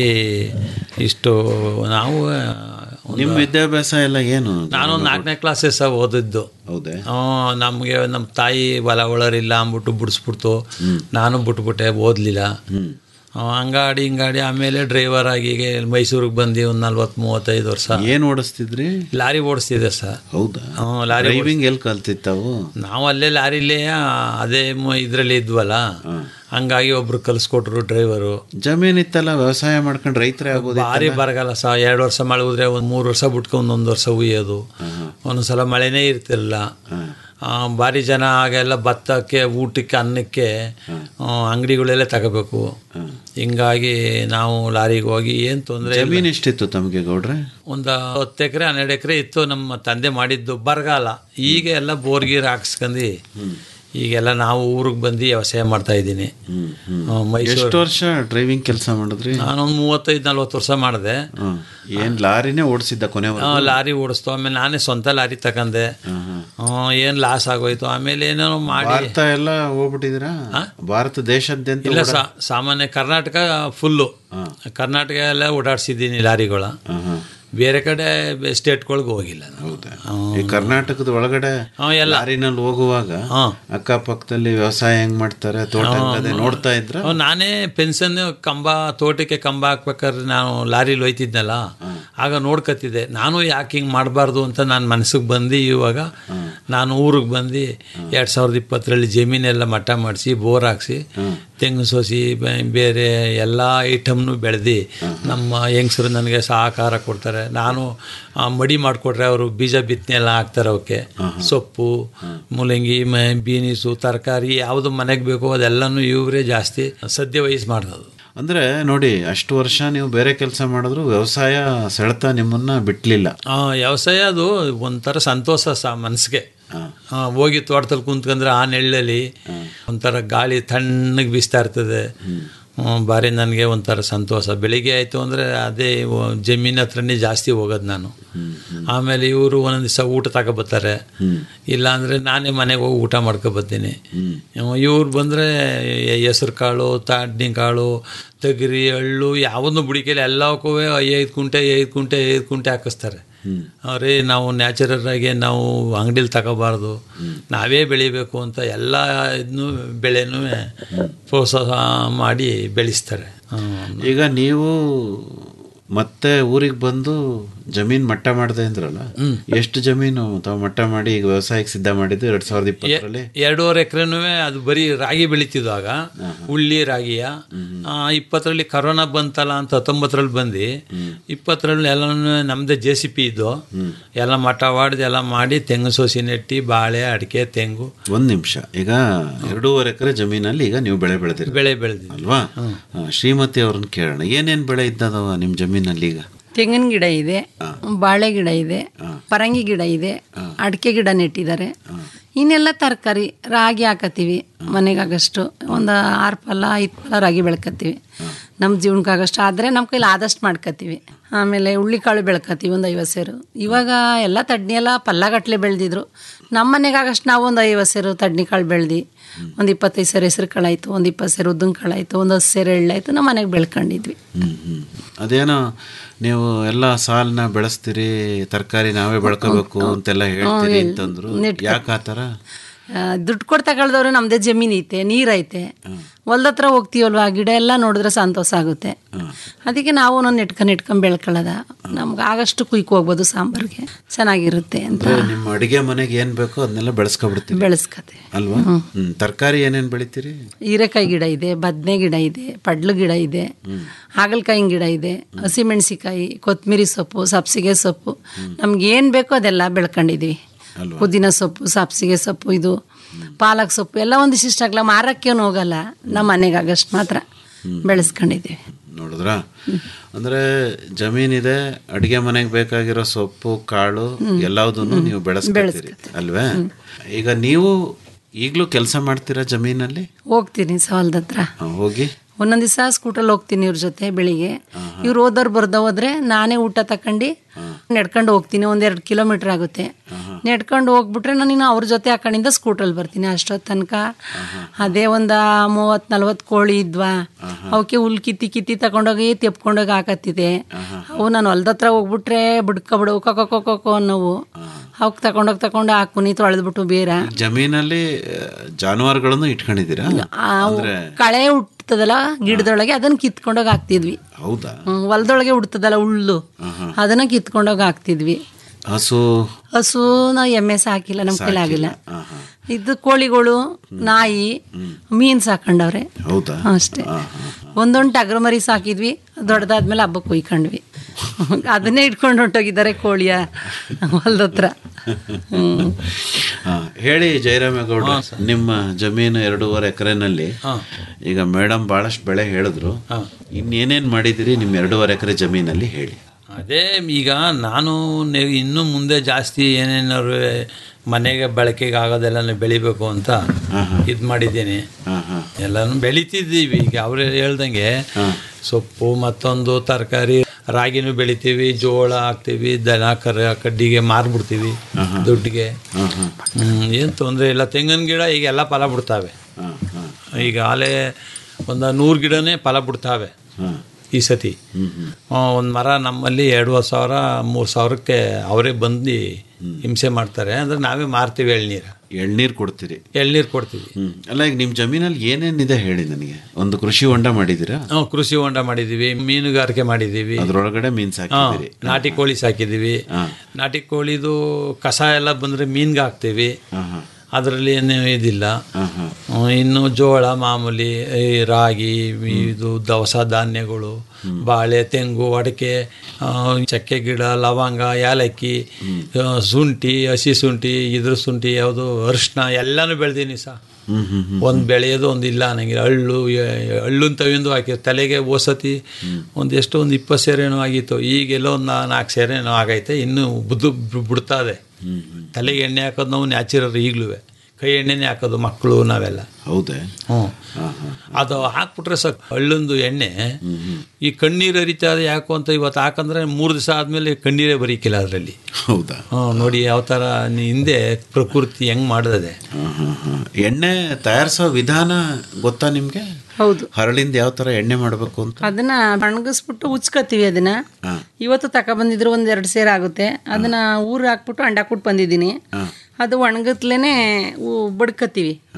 ಇಷ್ಟು ನಾವು ಒಂದು- ನಿಮ್ಮ ವಿದ್ಯಾಭ್ಯಾಸ ಎಲ್ಲ ಏನು ನಾನು ನಾಲ್ಕನೇ ಕ್ಲಾಸಸ್ ಓದಿದ್ದು ಹೌದೇ ನಮಗೆ ನಮ್ಮ ತಾಯಿ ಹೊಲ ಒಳರಿಲ್ಲ ಅಂದ್ಬಿಟ್ಟು ಬಿಡಿಸ್ಬಿಡ್ತು ನಾನು ಬಿಟ್ಬಿಟ್ಟೆ ಓದಲಿಲ್ಲ ಹಂಗಾಡಿ ಹಿಂಗಾಡಿ ಆಮೇಲೆ ಡ್ರೈವರ್ ಆಗಿ ಮೈಸೂರಿಗೆ ಬಂದು ಒಂದು ನಲ್ವತ್ತು ಮೂವತ್ತೈದು ವರ್ಷ ಏನು ಓಡಿಸ್ತಿದ್ರಿ ಲಾರಿ ಓಡಿಸ್ತಿದ್ದೆ ಸರ್ ಹೌದಾ ಹ್ಮ್, ಲಾರಿ ಡ್ರೈವಿಂಗ್ ಎಲ್ಲಿ ಕಲ್ತಿತ್ತಾವು ನಾವು ಅಲ್ಲೇ ಲಾರಿಲೇ ಅದೇ ಇದರಲ್ಲಿ ಇದ್ವಲ್ಲ ಹಂಗಾಗಿ ಒಬ್ರು ಕಲಿಸ್ಕೊಟ್ರು ಡ್ರೈವರು ಜಮೀನ್ ಇತ್ತಲ್ಲ ವ್ಯವಸಾಯ ಮಾಡ್ಕೊಂಡು ರೈತರೇ ಆಗೋದು ಭಾರಿ ಬರಗಾಲ ಸಹ ಎರಡು ವರ್ಷ ಮಳೆ ಹೋದ್ರೆ ಒಂದು ಮೂರು ವರ್ಷ ಬಿಟ್ಕೊಂಡು ಒಂದು ವರ್ಷ ಉಯ್ಯೋದು ಒಂದೊಂದ್ಸಲ ಮಳೆನೇ ಇರ್ತಿರಲಿಲ್ಲ ಆ, ಭಾರಿ ಜನ ಆಗೆಲ್ಲ ಭತ್ತಕ್ಕೆ ಊಟಕ್ಕೆ ಅನ್ನಕ್ಕೆ ಆ, ಅಂಗಡಿಗಳೆಲ್ಲ ತಗೋಬೇಕು ಹಿಂಗಾಗಿ ನಾವು ಲಾರಿಗೆ ಹೋಗಿ ಏನು ತೊಂದರೆ ಜಮೀನ್ ಎಷ್ಟಿತ್ತು ತಮಗೆ ಗೌಡ್ರೆ ಒಂದು ಹತ್ತು ಎಕರೆ ಹನ್ನೆರಡು ಎಕರೆ ಇತ್ತು ನಮ್ಮ ತಂದೆ ಮಾಡಿದ್ದು ಬರಗಾಲ ಈಗ ಎಲ್ಲ ಬೋರ್ಗೀರ್ ಹಾಕ್ಸ್ಕೊಂಡು ಈಗೆಲ್ಲ ನಾವು ಊರಿಗೆ ಬಂದು ವ್ಯವಸಾಯ ಮಾಡ್ತಾ ಇದ್ದೀನಿ ಮೈಸೂರು ಎಷ್ಟು ವರ್ಷ ಡ್ರೈವಿಂಗ್ ಕೆಲಸ ಮಾಡಿದ್ರಿ ನಾನೊಂದು ಮೂವತ್ತೈದು ನಲ್ವತ್ತು ವರ್ಷ ಮಾಡಿದೆ ಹ್ಮ್. ಏನ್ ಲಾರಿನೇ ಓಡಿಸಿದ್ದ ಕೊನೆ ಆ, ಲಾರಿ ಓಡಿಸ್ತು ಆಮೇಲೆ ನಾನೇ ಸ್ವಂತ ಲಾರಿ ತಕಂದೆ ಏನು ಲಾಸ್ ಆಗೋಯ್ತು ಆಮೇಲೆ ಏನೇನೋ ಮಾಡಿ ಭಾರತ ಎಲ್ಲ ಹೋಗ್ಬಿಟ್ಟಿದ್ದೀರಾ ಭಾರತ ದೇಶಾದ್ಯಂತ ಇಲ್ಲ ಓಡಾ- ಸಾ- ಸಾಮಾನ್ಯ ಕರ್ನಾಟಕ ಫುಲ್ಲು ಕರ್ನಾಟಕ ಎಲ್ಲ ಓಡಾಡ್ಸಿದ್ದೀನಿ ಲಾರಿಗಳ ಬೇರೆ ಕಡೆ ಸ್ಟೇಟ್ಗಳಿಗೆ ಹೋಗಿಲ್ಲ ನಾನು. ಈ ಕರ್ನಾಟಕದ ಒಳಗಡೆ ಹ್ಮ್, ಎಲ್ಲ. ಲಾರಿನಲ್ಲಿ ಹೋಗುವಾಗ ಅಕ್ಕಪಕ್ಕದಲ್ಲಿ ವ್ಯವಸಾಯ ಹೆಂಗ್ ಮಾಡ್ತಾರೆ ತೋಟ ಹೆಂಗದೆ ನೋಡ್ತಾ ಇದ್ರ ಅವ್ ನಾನೇ ಪೆನ್ಷನ್ ಕಂಬ ತೋಟಕ್ಕೆ ಕಂಬ ಹಾಕ್ಬೇಕಾದ್ರೆ ನಾನು ಲಾರಿಲಿ ಹೋಯ್ತಿದ್ನಲ್ಲ ಆಗ ನೋಡ್ಕೊತಿದ್ದೆ ನಾನು ಯಾಕೆ ಹಿಂಗೆ ಮಾಡಬಾರ್ದು ಅಂತ ನಾನು ಮನಸ್ಸಿಗೆ ಬಂದು ಇವಾಗ ನಾನು ಊರಿಗೆ ಬಂದು ಎರಡು ಸಾವಿರದ ಇಪ್ಪತ್ತರಲ್ಲಿ ಜಮೀನೆಲ್ಲ ಮಟ್ಟ ಮಾಡಿಸಿ ಬೋರ್ ಹಾಕ್ಸಿ ತೆಂಗು ಸೋಸಿ ಬೆ- ಬೇರೆ ಎಲ್ಲ ಐಟಮ್ನು ಬೆಳೆದು ನಮ್ಮ ಹೆಂಗಸರು ನನಗೆ ಸಹಕಾರ ಕೊಡ್ತಾರೆ ನಾನು ಆ, ಮಡಿ ಮಾಡಿಕೊಟ್ರೆ ಅವರು ಬೀಜ ಬಿತ್ತನೆ ಎಲ್ಲ ಹಾಕ್ತಾರೆ ಅವಕ್ಕೆ ಸೊಪ್ಪು ಮೂಲಂಗಿ ಮ ಬೀನೀಸು ತರಕಾರಿ ಯಾವುದು ಮನೆಗೆ ಬೇಕೋ ಅದೆಲ್ಲನೂ ಇವರೇ ಜಾಸ್ತಿ ಸದ್ಯ ವಹಿಸಿ ಮಾಡೋದು ಅಂದ್ರೆ ನೋಡಿ ಅಷ್ಟು ವರ್ಷ ನೀವು ಬೇರೆ ಕೆಲಸ ಮಾಡಿದ್ರು ವ್ಯವಸಾಯ ಸೆಳೆತ ನಿಮ್ಮನ್ನ ಬಿಟ್ಲಿಲ್ಲ ಆ, ವ್ಯವಸಾಯ ಅದು ಒಂಥರ ಸಂತೋಷ ಸ ಮನಸ್ಸಿಗೆ ಆ, ಹೋಗಿ ತೋಟದಲ್ಲಿ ಕುಂತ್ಕೊಂಡ್ರೆ ಆ ನೆಳ್ಳಲ್ಲಿ ಒಂಥರ ಗಾಳಿ ತಣ್ಣಗೆ ಬೀಸ್ತಾ ಇರ್ತದೆ ಹ್ಮ್, ಭಾರಿ ನನಗೆ ಒಂಥರ ಸಂತೋಷ ಬೆಳಿಗ್ಗೆ ಆಯಿತು ಅಂದರೆ ಅದೇ ವ- ಜಮೀನ್ ಹತ್ರನೇ ಜಾಸ್ತಿ ಹೋಗೋದು ನಾನು ಆಮೇಲೆ ಇವರು ಒಂದೊಂದು ದಿವಸ ಊಟ ತಗೊಬತ್ತಾರೆ ಇಲ್ಲಾಂದರೆ ನಾನೇ ಮನೆಗೆ ಹೋಗಿ ಊಟ ಮಾಡ್ಕೊಬತ್ತೀನಿ ಇವ್ರು ಬಂದರೆ ಹೆಸ್ರು ಕಾಳು ತಾಡ್ನಿ ಕಾಳು ತಗರಿ ಎಳ್ಳು ಯಾವನ್ನೂ ಬುಡಿಕೆಲ್ಲ ಎಲ್ಲಕ್ಕೂ ಐದು ಕುಂಟೆ ಐದು ಕುಂಟೆ ಐದು ಕುಂಟೆ ಹಾಕಿಸ್ತಾರೆ ಅವ್ರೇ ನಾವು ನ್ಯಾಚುರಲ್ ಆಗಿ ನಾವು ಅಂಗಡಿಲಿ ತಗೋಬಾರ್ದು ನಾವೇ ಬೆಳಿಬೇಕು ಅಂತ ಎಲ್ಲ ಇದನ್ನು ಬೆಳೆನೂ ಪ್ರೋತ್ಸಾಹ ಮಾಡಿ ಬೆಳೆಸ್ತಾರೆ ಹ್ಮ್. ಈಗ ನೀವು ಮತ್ತೆ ಊರಿಗೆ ಬಂದು ಜಮೀನ್ ಮಟ್ಟ ಮಾಡಿದೆ ಅಂದ್ರಲ್ಲ ಎಷ್ಟು ಜಮೀನು ತಾವು ಮಟ್ಟ ಮಾಡಿ ಈಗ ವ್ಯವಸಾಯಕ್ಕೆ ಸಿದ್ಧ ಮಾಡಿದ್ದು ಎರಡ್ ಸಾವಿರದ ಇಪ್ಪತ್ತರಲ್ಲಿ ಎರಡೂವರೆ ಎಕರೆನೂ ಅದು ಬರೀ ರಾಗಿ ಬೆಳೀತಿದ್ದಾಗ ಉಳ್ಳಿ ರಾಗಿಯ ಆ, ಇಪ್ಪತ್ತರಲ್ಲಿ ಕರೋನಾ ಬಂತಲ್ಲ ಅಂತ ಹತ್ತೊಂಬತ್ತರಲ್ಲಿ ಬಂದು ಇಪ್ಪತ್ತರಲ್ಲಿ ಎಲ್ಲನೂ ನಮ್ಮದೇ ಜೆ ಸಿ ಪಿ ಇದ್ದು ಎಲ್ಲ ಮಠ ಹೊಡ್ದು ಎಲ್ಲ ಮಾಡಿ ತೆಂಗು ಸೋಸಿ ನೆಟ್ಟಿ ಬಾಳೆ ಅಡಿಕೆ ತೆಂಗು ಒಂದ್ ನಿಮಿಷ ಈಗ ಎರಡೂವರೆ ಎಕರೆ ಜಮೀನಲ್ಲಿ ಈಗ ನೀವು ಬೆಳೆ ಬೆಳೆದಿರಿ ಬೆಳೆ ಬೆಳೆದಿದ್ವಿ ಅಲ್ವಾ ಆ, ಶ್ರೀಮತಿ ಅವ್ರನ್ನ ಕೇಳೋಣ ಏನೇನ್ ಬೆಳೆ ಇದ್ದದವ ನಿಮ್ ಜಮೀನಲ್ಲಿ ಈಗ ತೆಂಗಿನ ಗಿಡ ಇದೆ ಬಾಳೆ ಗಿಡ ಇದೆ ಪರಂಗಿ ಗಿಡ ಇದೆ ಅಡಿಕೆ ಗಿಡ ನೆಟ್ಟಿದ್ದಾರೆ ಇನ್ನೆಲ್ಲ ತರಕಾರಿ ರಾಗಿ ಹಾಕತ್ತೀವಿ ಮನೆಗಾಗಷ್ಟು ಒಂದು ಆರು ಫಲ ಐದು ಫಲ ರಾಗಿ ಬೆಳ್ಕತ್ತೀವಿ ನಮ್ಮ ಜೀವನಕ್ಕಾಗಷ್ಟು ಆದರೆ ನಮ್ಮ ಕೈಲಿ ಆದಷ್ಟು ಮಾಡ್ಕತ್ತೀವಿ ಆಮೇಲೆ ಹುಳ್ಳಿಕಾಳು ಬೆಳ್ಕತ್ತೀವಿ ಒಂದು ಐವತ್ತು ಸೇರು ಇವಾಗ ಎಲ್ಲ ತಡ್ನಿ ಎಲ್ಲ ಪಲ್ಲಗಟ್ಲೆ ಬೆಳೆದಿದ್ರು ನಮ್ಮ ಮನೆಗಾಗಷ್ಟು ನಾವು ಒಂದು ಐವತ್ತು ಸೇರು ತಡ್ನಿ ಕಾಳು ಬೆಳ್ದು ಒಂದು ಇಪ್ಪತ್ತೈದು ಸೇರು ಹೆಸರು ಕಾಳಾಯ್ತು ಒಂದು ಇಪ್ಪತ್ತು ಸೇರು ಉದ್ದಿನ ಕಾಳಾಯ್ತು ಒಂದು ಹತ್ತು ಸೇರು ಎಳ್ಳಾಯ್ತು ನಮ್ಮ ಮನೆಗೆ ಬೆಳ್ಕೊಂಡಿದ್ವಿ ಹ್ಮ್ ಹ್ಮ್ ಅದೇನೋ ನೀವು ಎಲ್ಲ ಸಾಲನ್ನ ಬೆಳೆಸ್ತೀರಿ ತರಕಾರಿ ನಾವೇ ಬೆಳ್ಕೋಬೇಕು ಅಂತೆಲ್ಲ ಹೇಳ್ತೀರಿ ಅಂತಂದ್ರು ಯಾಕೆ ಆ ಥರ ಆ, ದುಡ್ಡು ಕೊಟ್ಟು ತಗೊಳ್ದವ್ರು ನಮ್ಮದೇ ಜಮೀನು ಐತೆ ನೀರೈತೆ ಹೊಲ್ದ ಹತ್ರ ಹೋಗ್ತೀವಲ್ವಾ ಗಿಡ ಎಲ್ಲ ನೋಡಿದ್ರೆ ಸಂತೋಷ ಆಗುತ್ತೆ ಅದಕ್ಕೆ ನಾವು ಒಂದೊಂದು ನೆಟ್ಕೊಂಡು ನೆಟ್ಕೊಂಡು ಬೆಳ್ಕೊಳ್ಳೋದ ನಮ್ಗೆ ಆಗಷ್ಟು ಕುಯ್ಕು ಹೋಗ್ಬೋದು ಸಾಂಬಾರ್ಗೆ ಚೆನ್ನಾಗಿರುತ್ತೆ ಅಂತ ಅಂದ್ರೆ ನಿಮ್ಮ ಅಡಿಗೆ ಮನೆಗೆ ಏನ್ ಬೇಕೋ ಅದನ್ನೆಲ್ಲ ಬೆಳೆಸ್ಕೊಬಿಡ್ತೀರಿ ಬೆಳೆಸ್ಕತೆ ಅಲ್ವಾ ಹ್ಮ್ ತರಕಾರಿ ಏನೇನ್ ಬೆಳಿತೀರಿ ಹೀರೆಕಾಯಿ ಗಿಡ ಇದೆ ಬದನೆ ಗಿಡ ಇದೆ ಪಡ್ಲು ಗಿಡ ಇದೆ ಹಾಗಲಕಾಯಿ ಗಿಡ ಇದೆ ಹಸಿಮೆಣಸಿಕಾಯಿ ಕೊತ್ತಂಬರಿ ಸೊಪ್ಪು ಸಬ್ಸಿಗೆ ಸೊಪ್ಪು ನಮ್ಗೆ ಏನು ಬೇಕೋ ಅದೆಲ್ಲ ಬೆಳ್ಕೊಂಡಿದ್ವಿ ಪುದೀನ ಸೊಪ್ಪು ಸಬ್ಸಿಗೆ ಸೊಪ್ಪು ಇದು ಪಾಲಕ್ ಸೊಪ್ಪು ಎಲ್ಲ ಒಂದಿಷ್ಟಾಗಲ್ಲ ಮಾರಕ್ಕೇನು ಹೋಗಲ್ಲ ನಮ್ಮ ಮನೆಗಾಗಷ್ಟು ಮಾತ್ರ ಬೆಳೆಸ್ಕೊಂಡಿದ್ದೀವಿ ನೋಡಿದ್ರಾ ಅಂದ್ರೆ ಜಮೀನಿದೆ ಅಡಿಗೆ ಮನೆಗೆ ಬೇಕಾಗಿರೋ ಸೊಪ್ಪು ಕಾಳು ಎಲ್ಲದನ್ನು ನೀವು ಬೆಳೆಸ್ಕೊತೀರಿ ಅಲ್ವೇ ಈಗ ನೀವು ಈಗಲೂ ಕೆಲಸ ಮಾಡ್ತೀರಾ ಜಮೀನಲ್ಲಿ ಹೋಗ್ತೀನಿ ಸವಾಲ್ದ ಹತ್ರ ಆ, ಹೋಗಿ ಒಂದೊಂದು ದಿವಸ ಸ್ಕೂಟಲ್ಲಿ ಹೋಗ್ತೀನಿ ಇವ್ರ ಜೊತೆ ಬೆಳಿಗ್ಗೆ ಇವ್ರು ಓದೋರು ಬರ್ದ ಹೋದ್ರೆ ನಾನೇ ಊಟ ತಕೊಂಡು ನಡ್ಕೊಂಡು ಹೋಗ್ತೀನಿ ಒಂದೆರಡು ಕಿಲೋಮೀಟ್ರ್ ಆಗುತ್ತೆ ನಡ್ಕೊಂಡು ಹೋಗ್ಬಿಟ್ರೆ ನಾನು ಇನ್ನು ಅವ್ರ ಜೊತೆ ಆ ಕಡೆಯಿಂದ ಸ್ಕೂಟ್ರಲ್ಲಿ ಬರ್ತೀನಿ ಅಷ್ಟೊತ್ತು ತನಕ ಅದೇ ಒಂದು ಮೂವತ್ತು ನಲ್ವತ್ತು ಕೋಳಿ ಇದ್ವಾ ಅವಕ್ಕೆ ಹುಲ್ ಕಿತ್ತಿ ಕಿತ್ತಿ ತಗೊಂಡೋಗಿ ತೆಪ್ಕೊಂಡೋಗಿ ಹಾಕತ್ತಿದೆ ಅವು ನಾನು ಹೊಲ್ದ ಹತ್ರ ಹೋಗ್ಬಿಟ್ರೆ ಬಿಡ್ಕೊಬಿಡು ಕೊಕೊ ಕೊಕೊ ಕೊಕೊ ಅನ್ನೋವು ಅವಕ್ಕೆ ತಗೊಂಡೋಗಿ ತಗೊಂಡು ಹಾಕುನಿ ತೊಳೆದ್ಬಿಟ್ಟು ಬೇರೆ ಜಮೀನಲ್ಲಿ ಆ, ಜಾನುವಾರುಗಳನ್ನು ಇಟ್ಕೊಂಡಿದ್ದೀರಾ ಆ ಕಳೆ ಹುಟ್ಟದಲ್ಲ ಗಿಡದೊಳಗೆ ಅದನ್ನ ಕಿತ್ಕೊಂಡೋಗಿ ಹಾಕ್ತಿದ್ವಿ ಹೌದಾ ಹ್ಮ್, ಹೊಲದೊಳಗೆ ಹುಡ್ತದಲ್ಲ ಹುಲ್ಲು ಅದನ್ನ ಕಿತ್ಕೊಂಡೋಗಿ ಹಾಕ್ತಿದ್ವಿ ಹಸು ಹಸು ನಾವು ಎಮ್ಮೆ ಸಾಕಿಲ್ಲ ನಮ್ಮ ಕೈಲಿ ಆಗಿಲ್ಲ ಇದು ಕೋಳಿಗಳು ನಾಯಿ ಮೀನ್ ಸಾಕೊಂಡವ್ರೆ ಹೌದಾ ಅಷ್ಟೇ ಒಂದೊಂದು ಟಗರು ಮರಿ ಸಾಕಿದ್ವಿ ದೊಡ್ಡದಾದ್ಮೇಲೆ ಹಬ್ಬಕ್ಕೆ ಕುಯ್ಕೊಂಡ್ವಿ ಅದನ್ನೇ ಇಟ್ಕೊಂಡು ಹೊಂಟೋಗಿದ್ದಾರೆ ಕೋಳಿಯ ಹೊಲದ ಹತ್ರ ಹ್ಮ್ ಆ, ಹೇಳಿ ಜಯರಾಮೇಗೌಡ ನಿಮ್ಮ ಜಮೀನು ಎರಡೂವರೆ ಎಕರೆನಲ್ಲಿ ಈಗ ಮೇಡಮ್ ಬಹಳಷ್ಟು ಬೆಳೆ ಹೇಳಿದ್ರು ಇನ್ನೇನೇನ್ ಮಾಡಿದಿರಿ ನಿಮ್ಮ ಎರಡೂವರೆ ಎಕರೆ ಜಮೀನಲ್ಲಿ ಹೇಳಿ ಅದೇ ಈಗ ನಾನು ನೆ- ಇನ್ನು ಮುಂದೆ ಜಾಸ್ತಿ ಏನೇನಾದ್ರು ಮನೆಗೆ ಬಳಕೆಗೆ ಆಗೋದೆಲ್ಲ ಬೆಳಿಬೇಕು ಅಂತ ಇದು ಮಾಡಿದ್ದೀನಿ ಎಲ್ಲಾನು ಬೆಳಿತಿದ್ದೀವಿ ಈಗ ಅವ್ರು ಹೇಳ್ದಂಗೆ ಸೊಪ್ಪು ಮತ್ತೊಂದು ತರಕಾರಿ ರಾಗಿನೂ ಬೆಳಿತೀವಿ ಜೋಳ ಹಾಕ್ತೀವಿ ದನ ಕರ ಕಡ್ಡಿಗೆ ಮಾರ್ಬಿಡ್ತೀವಿ ದುಡ್ಡಿಗೆ ಹ್ಮ್, ಏನ್ ತೊಂದರೆ ಇಲ್ಲ ತೆಂಗಿನ ಗಿಡ ಈಗ ಎಲ್ಲ ಫಲ ಬಿಡ್ತಾವೆ ಈಗ ಆಲೆ ಒಂದು ನೂರು ಗಿಡನೇ ಫಲ ಬಿಡ್ತಾವೆ ಈ ಸತಿ ಒಂದು ಮರ ನಮ್ಮಲ್ಲಿ ಎರಡೂವರೆ ಸಾವಿರ ಮೂರು ಸಾವಿರಕ್ಕೆ ಅವರೇ ಬಂದು ಹಿಂಸೆ ಮಾಡ್ತಾರೆ ಅಂದ್ರೆ ನಾವೇ ಮಾರ್ತೀವಿ ಎಳ್ನೀರು ಎಳ್ನೀರು ಕೊಡ್ತೀರಿ ಎಳ್ನೀರು ಕೊಡ್ತೀವಿ ಹ್ಮ್ ಅಲ್ಲ ಈಗ ನಿಮ್ಮ ಜಮೀನಲ್ಲಿ ಏನೇನಿದೆ ಹೇಳಿ ನನಗೆ ಒಂದು ಕೃಷಿ ಹೊಂಡ ಮಾಡಿದ್ದೀರಾ ನಾವು ಕೃಷಿ ಹೊಂಡ ಮಾಡಿದ್ದೀವಿ ಮೀನುಗಾರಿಕೆ ಮಾಡಿದ್ದೀವಿ ಅದ್ರೊಳಗಡೆ ಮೀನ್ ಸಾಕಿದ್ದೀರಿ ಹಾ, ನಾಟಿ ಕೋಳಿ ಸಾಕಿದ್ದೀವಿ ನಾಟಿ ಕೋಳಿದು ಕಸ ಎಲ್ಲ ಬಂದರೆ ಮೀನ್ಗೆ ಹಾಕ್ತೀವಿ ಅದರಲ್ಲಿ ಏನು ಇದಿಲ್ಲ ಹ್ಮ್, ಇನ್ನು ಜೋಳ ಮಾಮೂಲಿ ಈ ರಾಗಿ ಇದು ದವಸ ಧಾನ್ಯಗಳು ಬಾಳೆ ತೆಂಗು ಅಡಿಕೆ ಆ, ಚಕ್ಕೆ ಗಿಡ ಲವಂಗ ಏಲಕ್ಕಿ ಆ, ಶುಂಠಿ ಹಸಿ ಶುಂಠಿ ಇದ್ರ ಶುಂಠಿ ಯಾವುದು ಅರಿಶಿನ ಎಲ್ಲನೂ ಬೆಳೆದೀನಿ ಸಹ ಒಂದು ಬೆಳೆಯೋದು ಒಂದು ಇಲ್ಲ ಅನ್ನಂಗಿಲ್ಲ ಹಳ್ಳು ಎ- ಹಳ್ಳುನ್ ತವಿಂದು ಹಾಕಿ ತಲೆಗೆ ಓಸತಿ ಒಂದು ಎಷ್ಟು ಒಂದು ಇಪ್ಪತ್ತು ಸೇರೇನೋ ಆಗಿತ್ತು ಈಗೆಲ್ಲೋ ಒಂದು ನಾಲ್ಕು ಸೇರೇನೋ ಆಗೈತೆ ಇನ್ನು ಬುದ್ದು ಬಿಡ್ತಾ ಇದೆ ತಲೆಗೆ ಎಣ್ಣೆ ಹಾಕೋದು ನಾವು ನ್ಯಾಚುರಲ್ ಈಗಲೂ ಕೈ ಎಣ್ಣೆನೇ ಹಾಕೋದು ಮಕ್ಕಳು ನಾವೆಲ್ಲ ಹೌದೇ ಹ್ಞೂ ಅದು ಹಾಕ್ಬಿಟ್ರೆ ಸಾಕು ಹಳ್ಳೊಂದು ಎಣ್ಣೆ ಈ ಕಣ್ಣೀರು ಹರಿತಾ ಇದೆ ಯಾಕೋ ಅಂತ ಇವತ್ತು ಹಾಕಂದ್ರೆ ಮೂರು ದಿವಸ ಆದಮೇಲೆ ಕಣ್ಣೀರೇ ಬರೀಕಿಲ್ಲ ಅದರಲ್ಲಿ ಹೌದಾ ಹ್ಞೂ ನೋಡಿ ಯಾವ ಥರ ಹಿಂದೆ ಪ್ರಕೃತಿ ಹೆಂಗೆ ಮಾಡಿದೆ ಎಣ್ಣೆ ತಯಾರಿಸೋ ವಿಧಾನ ಗೊತ್ತಾ ನಿಮ್ಗೆ ಹೌದು ಹರಳಿಂದ ಯಾವ ತರ ಎಣ್ಣೆ ಮಾಡಬೇಕು ಅಂತ ಅದನ್ನ ಒಣಗಿಸ್ಬಿಟ್ಟು ಉಚ್ಕೋತೀವಿ ಅದನ್ನ ಇವತ್ತು ತಗೊಬಂದಿದ್ರು ಒಂದ್ ಎರಡು ಸೇರ್ ಆಗುತ್ತೆ ಅದನ್ನ ಊರು ಹಾಕ್ಬಿಟ್ಟು ಅಂಡಾಕ್ಬಿಟ್ಟು ಬಂದಿದ್ದೀನಿ ಅದು ಒಣಗತ್ಲೇನೆ ಬಡ್ಕತ್ತೀವಿ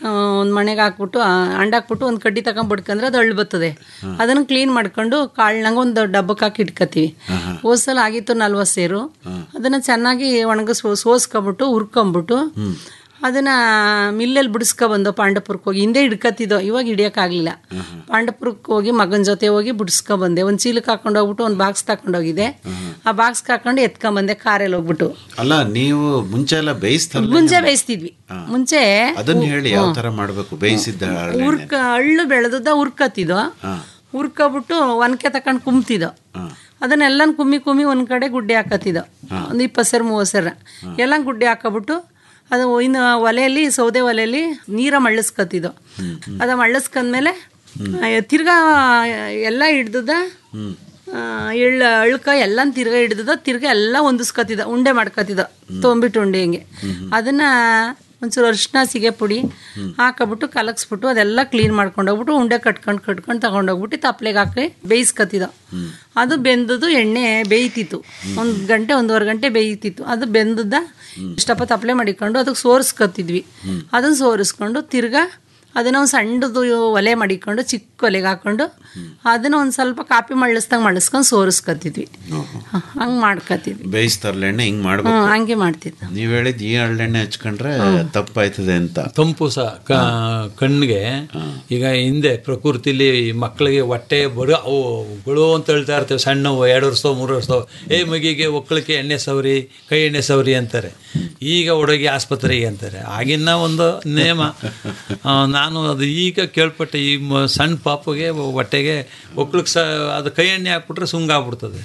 ಒಂದು ಮನೆಗೆ ಹಾಕ್ಬಿಟ್ಟು ಆ, ಅಂಡ್ ಹಾಕ್ಬಿಟ್ಟು ಒಂದು ಕಡ್ಡಿ ತಗೊಂಡ್ ಬಿಡ್ಕೊಂಡ್ರೆ ಅದು ಅಳ್ಳು ಬರ್ತದೆ ಅದನ್ನು ಕ್ಲೀನ್ ಮಾಡ್ಕೊಂಡು ಕಾಳ್ನಂಗೆ ಒಂದು ಡಬ್ಬಕ್ಕೆ ಹಾಕಿ ಇಟ್ಕೊತೀವಿ ಹೋಸಲ ಆಗಿತ್ತು ನಲ್ವತ್ತು ಸೇರು ಅದನ್ನು ಚೆನ್ನಾಗಿ ಒಣಗಿಸ್ ಸೋಸ್ಕೊಬಿಟ್ಟು ಹುರ್ಕೊಂಬಿಟ್ಟು ಅದನ್ನ ಮಿಲ್ಲಲ್ಲಿ ಬಿಡಿಸ್ಕೊಬಂದು ಪಾಂಡಪುರಕ್ಕೆ ಹೋಗಿ ಹಿಂದೆ ಹಿಡ್ಕತ್ತಿದ್ದೋ ಇವಾಗ ಹಿಡಿಯೋಕ್ಕಾಗಲಿಲ್ಲ ಪಾಂಡಪುರಕ್ಕೆ ಹೋಗಿ ಮಗನ ಜೊತೆ ಹೋಗಿ ಬಿಡಿಸ್ಕೊಬಂದೆ ಒಂದು ಚೀಲಕ್ಕೆ ಹಾಕೊಂಡು ಹೋಗ್ಬಿಟ್ಟು ಒಂದು ಬಾಕ್ಸ್ ತಗೊಂಡೋಗಿದ್ದೆ ಆ ಬಾಕ್ಸ್ಗೆ ಹಾಕೊಂಡು ಎತ್ಕೊಂಬಂದೆ ಕಾರಲ್ಲಿ ಹೋಗ್ಬಿಟ್ಟು ಅಲ್ಲ ನೀವು ಮುಂಚೆ ಎಲ್ಲ ಬೇಯಿಸ್ತಾರಲ್ಲ ಮುಂಚೆ ಬೇಯಿಸ್ತಿದ್ವಿ ಮುಂಚೆ ಅದನ್ನ ಹೇಳಿ ಯಾವ ತರ ಮಾಡ್ಬೇಕು ಬೇಯಿಸಿದ್ದ ಹರಳೆಣ್ಣೆ. ಉರ್ಕ ಹಳ್ಳು ಬೆಳೆದದ ಉರ್ಕತ್ತಿದ್ದೋ ಉರ್ಕೊಬಿಟ್ಟು ಒನಕೆ ತಕೊಂಡು ಕುಮ್ತಿದ್ದೋ ಅದನ್ನೆಲ್ಲ ಕುಮ್ಮಿ ಕುಮ್ಮಿ ಒಂದು ಕಡೆ ಗುಡ್ಡೆ ಹಾಕತ್ತಿದ್ದೋ ಒಂದು ಇಪ್ಪತ್ತು ಸೇರು ಮೂವತ್ತು ಸೇರ ಎಲ್ಲ ಗುಡ್ಡೆ ಹಾಕೊಬಿಟ್ಟು ಅದು ಇನ್ನು ಒಲೆಯಲ್ಲಿ ಸೌದೆ ಒಲೆಯಲ್ಲಿ ನೀರ ಮಳ್ಳಿಸ್ಕೊತಿದ್ದೋ ಅದ ಮಳ್ಳಿಸ್ಕೊಂಡ್ಮೇಲೆ ಆ, ತಿರ್ಗಾ ಎಲ್ಲ ಹಿಡ್ದದ ಎಳ್ಳು ಅಳ್ಕ ಎಲ್ಲ ತಿರ್ಗಾ ಹಿಡ್ದದ ತಿರ್ಗಾ ಎಲ್ಲ ಹೊಂದಿಸ್ಕೊತಿದ್ದ ಉಂಡೆ ಮಾಡ್ಕೊತಿದ್ದ ತೊಗೊಂಬಿಟ್ಟು ಉಂಡೆ ಹಿಂಗೆ ಅದನ್ನು ಒಂಚೂರು ಅರಿಶಿನ ಸಿಗೆ ಪುಡಿ ಹಾಕೊಬಿಟ್ಟು ಕಲಕ್ಸ್ಬಿಟ್ಟು ಅದೆಲ್ಲ ಕ್ಲೀನ್ ಮಾಡ್ಕೊಂಡು ಹೋಗ್ಬಿಟ್ಟು ಉಂಡೆ ಕಟ್ಕೊಂಡು ಕಟ್ಕೊಂಡು ತಗೊಂಡೋಗ್ಬಿಟ್ಟು ತಪ್ಲೆಗೆ ಹಾಕಿ ಬೇಯಿಸ್ಕೊತಿದ್ದ ಅದು ಬೆಂದದ್ದು ಎಣ್ಣೆ ಬೇಯ್ತಿತ್ತು ಒಂದು ಗಂಟೆ ಒಂದೂವರೆ ಗಂಟೆ ಬೇಯ್ತಿತ್ತು ಅದು ಬೆಂದದ ಇಷ್ಟಪ್ಪ ತಪ್ಪಲೆ ಮಾಡಿಕೊಂಡು ಅದಕ್ಕೆ ಸೋರಿಸ್ಕೊತಿದ್ವಿ ಅದನ್ನು ಸೋರಿಸ್ಕೊಂಡು ತಿರ್ಗಾ ಅದನ್ನ ಒಂದು ಸಣ್ಣದು ಒಲೆ ಮಾಡಿಕೊಂಡು ಚಿಕ್ಕ ಒಲೆಗೆ ಹಾಕೊಂಡು ಅದನ್ನ ಒಂದು ಸ್ವಲ್ಪ ಕಾಪಿ ಮಳ್ಳಿಸ್ದಂಗೆ ಮಳ್ಳಿಸ್ಕೊಂಡು ಸೋರಿಸ್ಕೊತಿದ್ವಿ ಹಂಗೆ ಮಾಡ್ಕೊತಿದ್ವಿ ಬೇಯಿಸ್ತಾರಲ್ಲ ಎಣ್ಣೆ ಹಿಂಗ್ ಹ್ಞೂ ಮಾಡ್ಬೇಕು ಹಂಗೆ ಮಾಡ್ತಿದ್ದ ನೀವ್ ಹೇಳಿದ್ ಈ ಹರಳೆಣ್ಣೆ ಹಚ್ಕೊಂಡ್ರೆ ತಪ್ಪಾಯ್ತದೆ ಅಂತ ತಂಪು ಸಹ ಕ ಕಣ್ಣಿಗೆ ಈಗ ಹಿಂದೆ ಪ್ರಕೃತಿಲಿ ಮಕ್ಕಳಿಗೆ ಹೊಟ್ಟೆ ಬಡ ಅವು ಗುಳು ಅಂತ ಹೇಳ್ತಾ ಇರ್ತೇವೆ ಸಣ್ಣವು ಎರಡು ವರ್ಷ ಮೂರು ವರ್ಷ ಏ ಮಗಿಗೆ ಒಕ್ಕಳಿಗೆ ಎಣ್ಣೆ ಸವರಿ ಕೈ ಎಣ್ಣೆ ಸವರಿ ಅಂತಾರೆ ಈಗ ಹುಡುಗಿ ಆಸ್ಪತ್ರೆಗೆ ಅಂತಾರೆ ಆಗಿನ ಒಂದು ನೇಮ ಆ, ನಾನು ಅದು ಈಗ ಕೇಳ್ಪಟ್ಟೆ ಈ ಮ- ಸಣ್ಣ ಪಾಪುಗೆ ಹೊಟ್ಟೆಗೆ ಒಕ್ಕಳಿಗೆ ಸ ಅದು ಕೈ ಎಣ್ಣೆ ಹಾಕ್ಬಿಟ್ರೆ ಸುಂಗಾಗ್ಬಿಡ್ತದೆ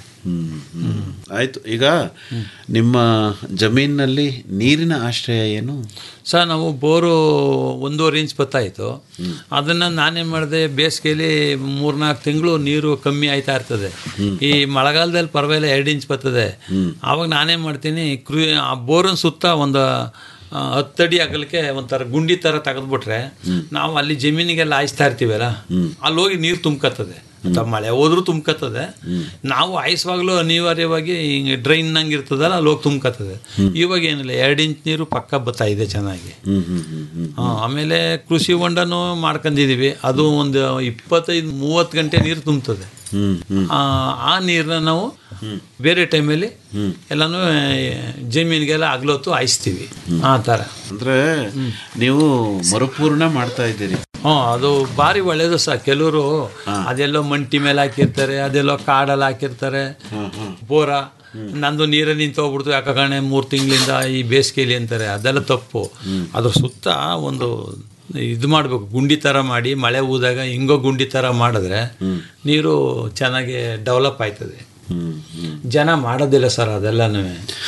ಆಯ್ತು ಈಗ ನಿಮ್ಮ ಜಮೀನಿನಲ್ಲಿ ನೀರಿನ ಆಶ್ರಯ ಏನು ಸರ್ ನಾವು ಬೋರು ಒಂದೂವರೆ ಇಂಚ್ ಬತ್ತಾಯಿತು ಅದನ್ನು ನಾನೇನು ಮಾಡಿದೆ ಬೇಸಿಗೆಯಲ್ಲಿ ಮೂರ್ನಾಲ್ಕು ತಿಂಗಳು ನೀರು ಕಮ್ಮಿ ಆಯ್ತಾ ಇರ್ತದೆ ಈ ಮಳೆಗಾಲದಲ್ಲಿ ಪರವಾಗಿಲ್ಲ ಎರಡು ಇಂಚ್ ಬರ್ತದೆ ಆವಾಗ ನಾನೇನು ಮಾಡ್ತೀನಿ ಕೃ ಆ ಬೋರನ್ ಸುತ್ತ ಒಂದು ಆ, ಹತ್ತಡಿ ಅಗಲಕ್ಕೆ ಒಂಥರ ಗುಂಡಿ ಥರ ತೆಗೆದ್ಬಿಟ್ರೆ ನಾವು ಅಲ್ಲಿ ಜಮೀನಿಗೆಲ್ಲ ಹಾಯಿಸ್ತಾ ಇರ್ತೀವಲ್ಲ ಅಲ್ಲಿ ಹೋಗಿ ನೀರು ತುಂಬ್ಕತ್ತದೆ ಅಥವಾ ಮಳೆ ಹೋದ್ರೂ ತುಂಬ್ಕತ್ತದೆ ನಾವು ಹಾಯಿಸುವಾಗಲೂ ಅನಿವಾರ್ಯವಾಗಿ ಹಿಂಗೆ ಡ್ರೈನ್ ನಂಗೆ ಇರ್ತದಲ್ಲ ಅಲ್ಲಿ ಹೋಗಿ ತುಂಬ್ಕತ್ತದೆ ಇವಾಗ ಏನಿಲ್ಲ ಎರಡು ಇಂಚ್ ನೀರು ಪಕ್ಕ ಬರ್ತಾ ಇದೆ ಚೆನ್ನಾಗಿ ಹ್ಮ್ ಹ್ಮ್ ಹ್ಮ್ ಹ್ಮ್ ಆ, ಆಮೇಲೆ ಕೃಷಿ ಹೊಂಡನೂ ಮಾಡ್ಕೊಂಡಿದೀವಿ ಅದು ಒಂದು ಇಪ್ಪತ್ತೈದು ಮೂವತ್ತು ಗಂಟೆ ನೀರು ತುಂಬ್ತದೆ ಹ್ಮ್ ಹ್ಮ್ ಆ, ಆ ನೀರನ್ನ ನಾವು ಬೇರೆ ಟೈಮಲ್ಲಿ ಎಲ್ಲನೂ ಆ, ಜಮೀನಿಗೆಲ್ಲ ಅಗ್ಲೊತ್ತು ಹಾಯಿಸ್ತೀವಿ ಆ ಥರ ಅಂದ್ರೆ ನೀವು ಮರುಪೂರ್ಣ ಮಾಡ್ತಾ ಇದ್ದೀರಿ ಹ್ಞೂ ಅದು ಭಾರಿ ಒಳ್ಳೇದು ಸಹ ಕೆಲವರು ಅದೆಲ್ಲೋ ಮಂಟಿ ಮೇಲೆ ಹಾಕಿರ್ತಾರೆ ಅದೆಲ್ಲೋ ಕಾಡಲ್ಲಿ ಹಾಕಿರ್ತಾರೆ ಬೋರ ನಂದು ನೀರೇ ನಿಂತು ಹೋಗ್ಬಿಡ್ತು ಯಾಕಂದ್ರೆ ಮೂರು ತಿಂಗಳಿಂದ ಈ ಬೇಸಿಗೆಯಲ್ಲಿ ಅಂತಾರೆ ಅದೆಲ್ಲ ತಪ್ಪು ಅದ್ರ ಸುತ್ತ ಒಂದು ಇದು ಮಾಡಬೇಕು ಗುಂಡಿ ಥರ ಮಾಡಿ ಮಳೆ ಊದಾಗ ಹಿಂಗೋ ಗುಂಡಿ ಥರ ಮಾಡಿದ್ರೆ ನೀರು ಚೆನ್ನಾಗಿ ಡೆವಲಪ್ ಆಯ್ತದೆ ಜನ ಮಾಡೋದಿಲ್ಲ ಸರ್ ಅದೆಲ್ಲನೂ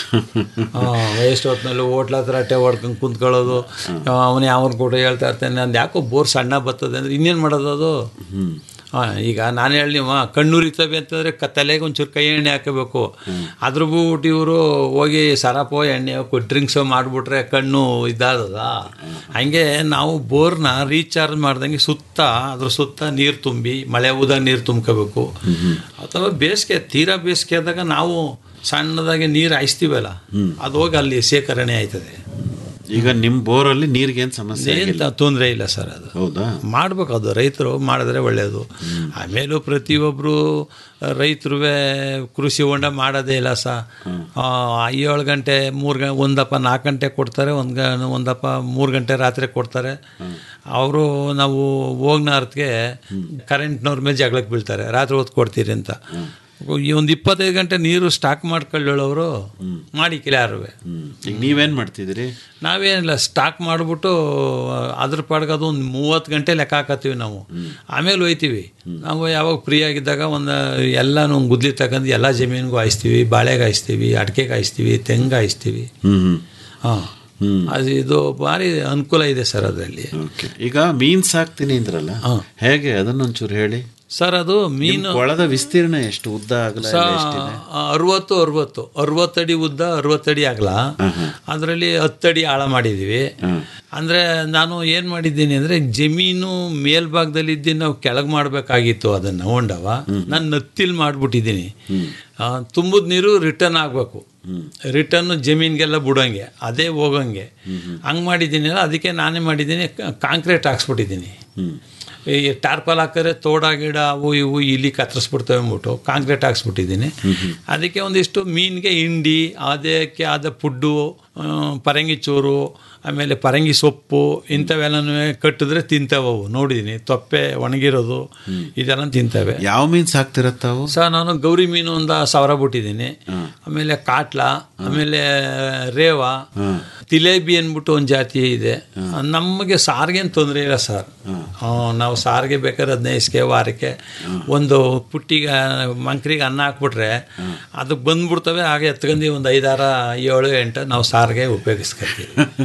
ಎಷ್ಟು ಹೊತ್ತಿನಲ್ಲಿ ಹೋಟ್ಲ ಹತ್ರ ಅಟ್ಟೆ ಹೊಡ್ಕೊಂಡು ಕುಂತ್ಕೊಳ್ಳೋದು ಅವನು ಯಾವನ್ ಕೂಡ ಹೇಳ್ತಾ ಇರ್ತಾನೆ ನಂದು ಯಾಕೋ ಬೋರ್ ಸಣ್ಣ ಬರ್ತದೆ ಅಂದ್ರೆ ಇನ್ನೇನು ಮಾಡೋದು ಅದು ಹಾಂ ಈಗ ನಾನು ಹೇಳಿ ನೀವು ಕಣ್ಣುರಿತವೆ ಅಂತಂದರೆ ಕ ತಲೆಗೆ ಒಂಚೂರು ಕೈ ಎಣ್ಣೆ ಹಾಕಬೇಕು ಅದ್ರ ಬಿಟ್ಟು ಇವರು ಹೋಗಿ ಸರಪೋ ಎಣ್ಣೆ ಡ್ರಿಂಕ್ಸೋ ಮಾಡಿಬಿಟ್ರೆ ಕಣ್ಣು ಇದಾದದ ಹಂಗೆ ನಾವು ಬೋರ್ನ ರೀಚಾರ್ಜ್ ಮಾಡ್ದಂಗೆ ಸುತ್ತ ಅದ್ರ ಸುತ್ತ ನೀರು ತುಂಬಿ ಮಳೆ ಊದ ನೀರು ತುಂಬ್ಕೋಬೇಕು ಅಥವಾ ಬೇಸಿಗೆ ತೀರಾ ಬೇಸಿಗೆ ಆದಾಗ ನಾವು ಸಣ್ಣದಾಗಿ ನೀರು ಹಾಯಿಸ್ತೀವಲ್ಲ ಅದು ಹೋಗಿ ಅಲ್ಲಿ ಶೇಖರಣೆ ಆಯ್ತದೆ ಈಗ ನಿಮ್ ಬೋರಲ್ಲಿ ನೀರಿಗೇನ್ ಸಮಸ್ಯೆ ಆಗಿಲ್ಲ ಏನು ತೊಂದರೆ ಇಲ್ಲ ಸರ್ ಅದು ಹೌದಾ ಮಾಡ್ಬೇಕು ಅದು ರೈತರು ಮಾಡಿದ್ರೆ ಒಳ್ಳೆಯದು ಆಮೇಲೂ ಪ್ರತಿಯೊಬ್ಬರು ರೈತರು ಕೃಷಿ ಹೊಂಡ ಮಾಡೋದೇ ಇಲ್ಲ ಸ ಆ, ಏಳು ಗಂಟೆ ಮೂರು ಗಂಟೆ ಒಂದಪ್ಪ ನಾಲ್ಕು ಗಂಟೆ ಕೊಡ್ತಾರೆ ಒಂದು ಗ ಒಂದಪ್ಪ ಮೂರು ಗಂಟೆ ರಾತ್ರಿ ಕೊಡ್ತಾರೆ ಅವರು ನಾವು ಹೋಗ್ನ ಅರ್ಥಕ್ಕೆ ಕರೆಂಟ್ನವ್ರ ಮೇಲೆ ಜಗಳಕ್ಕೆ ಬೀಳ್ತಾರೆ ರಾತ್ರಿ ಹೊತ್ತು ಕೊಡ್ತೀರಿ ಅಂತ ಈ ಒಂದು ಇಪ್ಪತ್ತೈದು ಗಂಟೆ ನೀರು ಸ್ಟಾಕ್ ಮಾಡ್ಕೊಳ್ಳೋರು ಮಾಡಿಕ್ಕಿಲ್ಲ ಯಾರು ಈಗ ನೀವೇನ್ ಮಾಡ್ತಿದ್ದೀರಿ ನಾವೇನಿಲ್ಲ ಸ್ಟಾಕ್ ಮಾಡಿಬಿಟ್ಟು ಅದ್ರ ಪಾಡ್ಗೆ ಅದು ಒಂದು ಮೂವತ್ತು ಗಂಟೆ ಲೆಕ್ಕ ಹಾಕತ್ತೀವಿ ನಾವು ಆಮೇಲೆ ಹೋಯ್ತೀವಿ ನಾವು ಯಾವಾಗ ಫ್ರೀ ಆಗಿದ್ದಾಗ ಒಂದು ಎಲ್ಲನೂ ಗುದ್ಲಿ ತಗೊಂಡು ಎಲ್ಲ ಜಮೀನಿಗೂ ಹಾಯಿಸ್ತೀವಿ ಬಾಳೆಗೆ ಹಾಯಿಸ್ತೀವಿ ಅಡಿಕೆಗೆ ಹಾಯಿಸ್ತೀವಿ ತೆಂಗು ಹಾಯಿಸ್ತೀವಿ ಹ್ಮ್ ಹ್ಮ್ ಹಾಂ ಅದು ಇದು ಭಾರಿ ಅನುಕೂಲ ಇದೆ ಸರ್ ಅದರಲ್ಲಿ ಓಕೆ ಈಗ ಮೀನ್ ಸಾಕ್ತೀನಿ ಅಂದ್ರಲ್ಲ ಹೇಗೆ ಅದನ್ನೊಂಚೂರು ಹೇಳಿ ಸರ್ ಅದು ನಿಮ್ ಮೀನು ಕೊಳದ ವಿಸ್ತೀರ್ಣ ಎಷ್ಟು ಉದ್ದ ಅಗಲ ಸ ಎಲ್ಲ ಎಷ್ಟಿದೆ ಅರವತ್ತು ಅರವತ್ತು ಅರವತ್ತಡಿ ಉದ್ದ ಅರವತ್ತಡಿ ಆಗಲ ಅದರಲ್ಲಿ ಹತ್ತಡಿ ಆಳ ಮಾಡಿದ್ದೀವಿ ಅಂದರೆ ನಾನು ಏನು ಮಾಡಿದ್ದೀನಿ ಅಂದರೆ ಜಮೀನು ಮೇಲ್ಭಾಗದಲ್ಲಿ ಇದ್ದೀನಿ ನಾವು ಕೆಳಗೆ ಮಾಡಬೇಕಾಗಿತ್ತು ಅದನ್ನು ಹೊಂಡವ ನಾನು ನತ್ತಿಲ್ ಮಾಡಿಬಿಟ್ಟಿದ್ದೀನಿ ತುಂಬದ ನೀರು ರಿಟರ್ನ್ ಆಗಬೇಕು ರಿಟರ್ನ್ ಜಮೀನ್ಗೆಲ್ಲ ಬಿಡೋಂಗೆ ಅದೇ ಹೋಗೋಂಗೆ ಹಂಗೆ ಮಾಡಿದ್ದೀನಲ್ಲ ಅದಕ್ಕೆ ನಾನೇ ಮಾಡಿದ್ದೀನಿ ಕಾಂಕ್ರೀಟ್ ಹಾಕ್ಸ್ಬಿಟ್ಟಿದ್ದೀನಿ ಈ ಟಾರ್ಪಲ್ ಹಾಕಿದ್ರೆ ತೋಡ ಗಿಡ ಅವು ಇವು ಇಲ್ಲಿ ಕತ್ತರಿಸ್ಬಿಡ್ತವೆ ಅಂದ್ಬಿಟ್ಟು ಕಾಂಕ್ರೀಟ್ ಹಾಕ್ಸ್ಬಿಟ್ಟಿದ್ದೀನಿ ಅದಕ್ಕೆ ಒಂದಿಷ್ಟು ಮೀನಿಗೆ ಹಿಂಡಿ ಅದಕ್ಕೆ ಆದ ಫುಡ್ಡು ಆ, ಪರಂಗಿ ಚೂರು ಆಮೇಲೆ ಪರಂಗಿ ಸೊಪ್ಪು ಇಂಥವೆಲ್ಲನೂ ಕಟ್ಟಿದ್ರೆ ತಿಂತವೆ ಅವು ನೋಡಿದ್ದೀನಿ ತೊಪ್ಪೆ ಒಣಗಿರೋದು ಇದೆಲ್ಲ ತಿಂತವೆ ಯಾವ ಮೀನ್ ಸಾಕ್ತಿರತ್ತಾವು ಸರ್ ನಾನು ಗೌರಿ ಮೀನು ಒಂದು ಸಾವಿರ ಬಿಟ್ಟಿದ್ದೀನಿ ಆಮೇಲೆ ಕಾಟ್ಲ ಆಮೇಲೆ ರೇವ ತಿಲೇಬಿ ಅಂದ್ಬಿಟ್ಟು ಒಂದು ಜಾತಿ ಇದೆ ನಮಗೆ ಸಾರಿಗೇನು ತೊಂದರೆ ಇಲ್ಲ ಸರ್ ನಾವು ಸಾರಿಗೆ ಬೇಕಾದ್ರೆ ಹದಿನೈದು ವಾರಕ್ಕೆ ಒಂದು ಪುಟ್ಟಿಗೆ ಮಂಕ್ರಿಗೆ ಅನ್ನ ಹಾಕ್ಬಿಟ್ರೆ ಅದು ಬಂದ್ಬಿಡ್ತವೆ ಹಾಗೆ ಎತ್ಕೊಂಡು ಒಂದು ಐದಾರ ಏಳು ಎಂಟು ನಾವು ಸಾರಿಗೆ ಉಪಯೋಗಿಸ್ಕೊತೀವಿ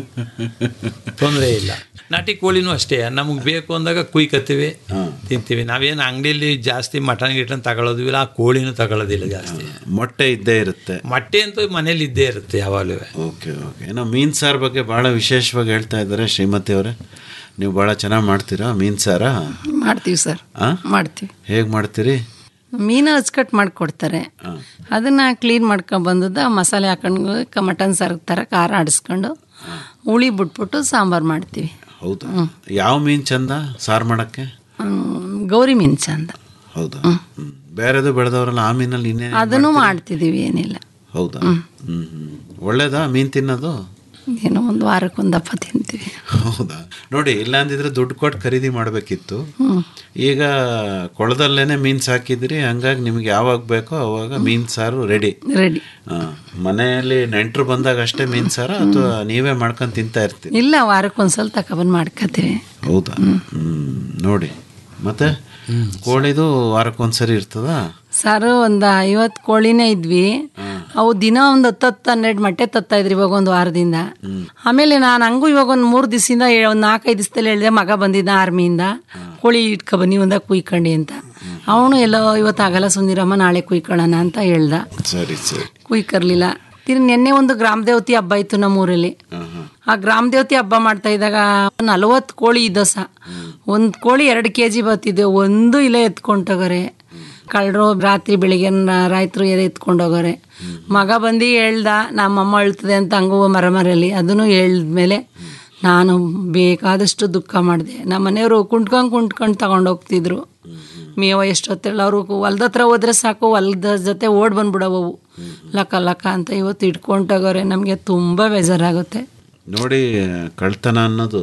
ತೊಂದರೆ ಇಲ್ಲ ನಾಟಿ ಕೋಳಿನೂ ಅಷ್ಟೇ ನಮಗೆ ಬೇಕು ಅಂದಾಗ ಕುಯ್ಕತ್ತೀವಿ ತಿಂತೀವಿ ನಾವೇನು ಅಂಗಡಿಯಲ್ಲಿ ಜಾಸ್ತಿ ಮಟನ್ ಗಿಟನ್ ತಗೊಳ್ಳೋದಿಲ್ಲ ಆ ಕೋಳಿನೂ ತಗೊಳ್ಳೋದಿಲ್ಲ ಜಾಸ್ತಿ ಮೊಟ್ಟೆ ಇದ್ದೇ ಇರುತ್ತೆ ಮೊಟ್ಟೆ ಅಂತೂ ಮನೇಲಿ ಇದ್ದೇ ಇರುತ್ತೆ ಯಾವಾಗಲೂ ಓಕೆ ಓಕೆ ಏನೋ ಮೀನ್ ಸಾರು ಬಗ್ಗೆ ಭಾಳ ವಿಶೇಷವಾಗಿ ಹೇಳ್ತಾ ಇದ್ದಾರೆ ಶ್ರೀಮತಿ ಅವರೇ ನೀವು ಭಾಳ ಚೆನ್ನಾಗಿ ಮಾಡ್ತೀರಾ ಮೀನ್ ಸಾರ ಮಾಡ್ತೀವಿ ಸರ್ ಆ? ಮಾಡ್ತೀವಿ ಹೇಗೆ ಮಾಡ್ತೀರಿ ಮೀನು ಹಚ್ಕಟ್ ಮಾಡಿಕೊಡ್ತಾರೆ ಅದನ್ನ ಕ್ಲೀನ್ ಮಾಡ್ಕೊಂಡು ಬಂದದ್ದು ಮಸಾಲೆ ಹಾಕೊಂಡು ಕ- ಮಟನ್ ಸಾರು ಥರ ಖಾರ ಆಡಿಸ್ಕೊಂಡು ಹುಳಿ ಬಿಟ್ಬಿಟ್ಟು ಸಾಂಬಾರು ಮಾಡ್ತೀವಿ ಹೌದಾ ಯಾವ ಮೀನ್ ಚಂದ ಸಾರು ಮಾಡಕ್ಕೆ ಹ್ಮ್, ಗೌರಿ ಮೀನು ಚಂದ ಹೌದಾ ಹ್ಮ್. ಬೇರೆದು ಬೆಳೆದವರಲ್ಲ ಆ ಮೀನಲ್ಲಿ ಇನ್ನೇ ಅದನ್ನು ಮಾಡ್ತಿದ್ದೀವಿ ಏನಿಲ್ಲ ಹೌದಾ ಹ್ಮ್ ಹ್ಮ್ ಒಳ್ಳೇದಾ ಮೀನ್ ತಿನ್ನೋದು ಏನೋ ಒಂದು ವಾರಕ್ಕೆ ಒಂದು ದಪ್ಪ ತಿಂತೀವಿ ಹೌದಾ ನೋಡಿ ಇಲ್ಲ ಅಂದಿದ್ರೆ ದುಡ್ಡು ಕೊಟ್ಟು ಖರೀದಿ ಮಾಡಬೇಕಿತ್ತು ಹ್ಮ್. ಈಗ ಕೊಳದಲ್ಲೇನೆ ಮೀನ್ ಸಾಕಿದ್ರಿ ಹಂಗಾಗಿ ನಿಮ್ಗೆ ಯಾವಾಗ ಬೇಕೋ ಅವಾಗ ಮೀನ್ ಸಾರು ರೆಡಿ ರೆಡಿ ಮನೆಯಲ್ಲಿ ನೆಂಟರು ಬಂದಾಗ ಅಷ್ಟೇ ಮೀನ್ ಸಾರ ಅಥವಾ ನೀವೇ ಮಾಡ್ಕೊಂಡು ತಿಂತಾ ಇರ್ತೀರಿ ಇಲ್ಲ ವಾರಕ್ಕೆ ಒಂದ್ಸಲ ತಗೊಬಂದು ಮಾಡ್ಕೋತೀವಿ ಹೌದಾ ಹ್ಮ್ ನೋಡಿ ಮತ್ತೆ ಕೋಳಿದು ವಾರಕ್ಕೊಂದ್ಸರಿ ಇರ್ತದಾ ಸಾರು ಒಂದು ಐವತ್ತು ಕೋಳಿನೇ ಇದ್ವಿ ಅವು ದಿನ ಒಂದು ಹತ್ತು ಹತ್ತು ಹನ್ನೆರಡು ಮೊಟ್ಟೆ ತತ್ತಾ ಇದ್ರಿ ಇವಾಗ ಒಂದು ವಾರದಿಂದ ಆಮೇಲೆ ನಾನು ಹಂಗೂ ಇವಾಗ ಒಂದು ಮೂರು ದಿವಸದಿಂದ ಒಂದು ನಾಲ್ಕೈದು ದಿವಸದಲ್ಲಿ ಹೇಳಿದೆ ಮಗ ಬಂದಿದ್ದ ಆರ್ಮಿಯಿಂದ ಕೋಳಿ ಇಟ್ಕೊ ಬನ್ನಿ ಒಂದಾಗ ಕುಯ್ಕಂಡಿ ಅಂತ ಅವನು ಎಲ್ಲೋ ಇವತ್ತು ಆಗಲ್ಲ ಸುಂದಿರಮ್ಮ ನಾಳೆ ಕುಯ್ಕೊಳ್ಳೋಣ ಅಂತ ಹೇಳ್ದ ಸರಿ ಸರಿ ಕುಯ್ಕರ್ಲಿಲ್ಲ ತಿರ್ಗಿ ನಿನ್ನೆ ಒಂದು ಗ್ರಾಮ ದೇವತಿ ಹಬ್ಬ ಇತ್ತು ನಮ್ಮೂರಲ್ಲಿ ಆ ಗ್ರಾಮ ದೇವತಿ ಹಬ್ಬ ಮಾಡ್ತಾ ಇದ್ದಾಗ ನಲವತ್ತು ಕೋಳಿ ಇದ್ದ ಸ ಒಂದು ಕೋಳಿ ಎರಡು ಕೆ ಜಿ ಬತ್ತಿದೆ ಒಂದು ಇಲ್ಲೇ ಎತ್ಕೊಂಡೋಗರೆ ಕಳ್ಳರು ರಾತ್ರಿ ಬೆಳಿಗ್ಗೆ ರಾಯ್ತರು ಎದೆ ಎತ್ಕೊಂಡೋಗೋರೆ ಮಗ ಬಂದು ಹೇಳ್ದ ನಮ್ಮಮ್ಮ ಅಳ್ತದೆ ಅಂತ ಹಂಗೂ ಮರ ಮರಲ್ಲಿ ಅದನ್ನು ಹೇಳಿದ್ಮೇಲೆ ನಾನು ಬೇಕಾದಷ್ಟು ದುಃಖ ಮಾಡಿದೆ ನಮ್ಮ ಮನೆಯವರು ಕುಂಟ್ಕೊಂಡು ಕುಂಟ್ಕೊಂಡು ತಗೊಂಡೋಗ್ತಿದ್ರು ಮೇವ ಎಷ್ಟೊತ್ತೇಳ ಅವರು ಹೊಲ್ದ ಹತ್ರ ಹೋದ್ರೆ ಸಾಕು ಹೊಲ್ದ ಜೊತೆ ಓಡ್ ಬಂದ್ಬಿಡವು ಲಕ ಲಕ ಅಂತ ಇವತ್ತು ಇಟ್ಕೊಂಡೋಗೋರೆ ನಮಗೆ ತುಂಬ ಬೇಜಾರಾಗುತ್ತೆ ನೋಡಿ ಕಳ್ತನ ಅನ್ನೋದು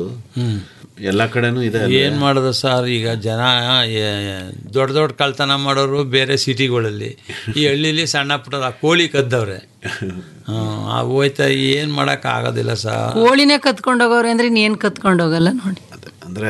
ಎಲ್ಲ ಕಡೆನೂ ಇದೆ ಅಲ್ವೇ? ಏನು ಮಾಡೋದು ಸರ್ ಈಗ ಜನ ಏ- ದೊಡ್ಡ ದೊಡ್ಡ ಕಳ್ತನ ಮಾಡೋರು ಬೇರೆ ಸಿಟಿಗಳಲ್ಲಿ ಈ ಹಳ್ಳಿಲಿ ಸಣ್ಣ ಪುಟ್ಟ ಕೋಳಿ ಕದ್ದವ್ರೆ ಹ್ಮ್, ಆ ಹೋಯ್ತಾ ಏನು ಮಾಡೋಕೆ ಆಗೋದಿಲ್ಲ ಸರ್ ಕೋಳಿನೇ ಕತ್ಕೊಂಡೋಗೋರೆ ಅಂದ್ರೆ ಇನ್ನೇನು ಕತ್ಕೊಂಡೋಗಲ್ಲ ನೋಡಿ ಅಂದ್ರೆ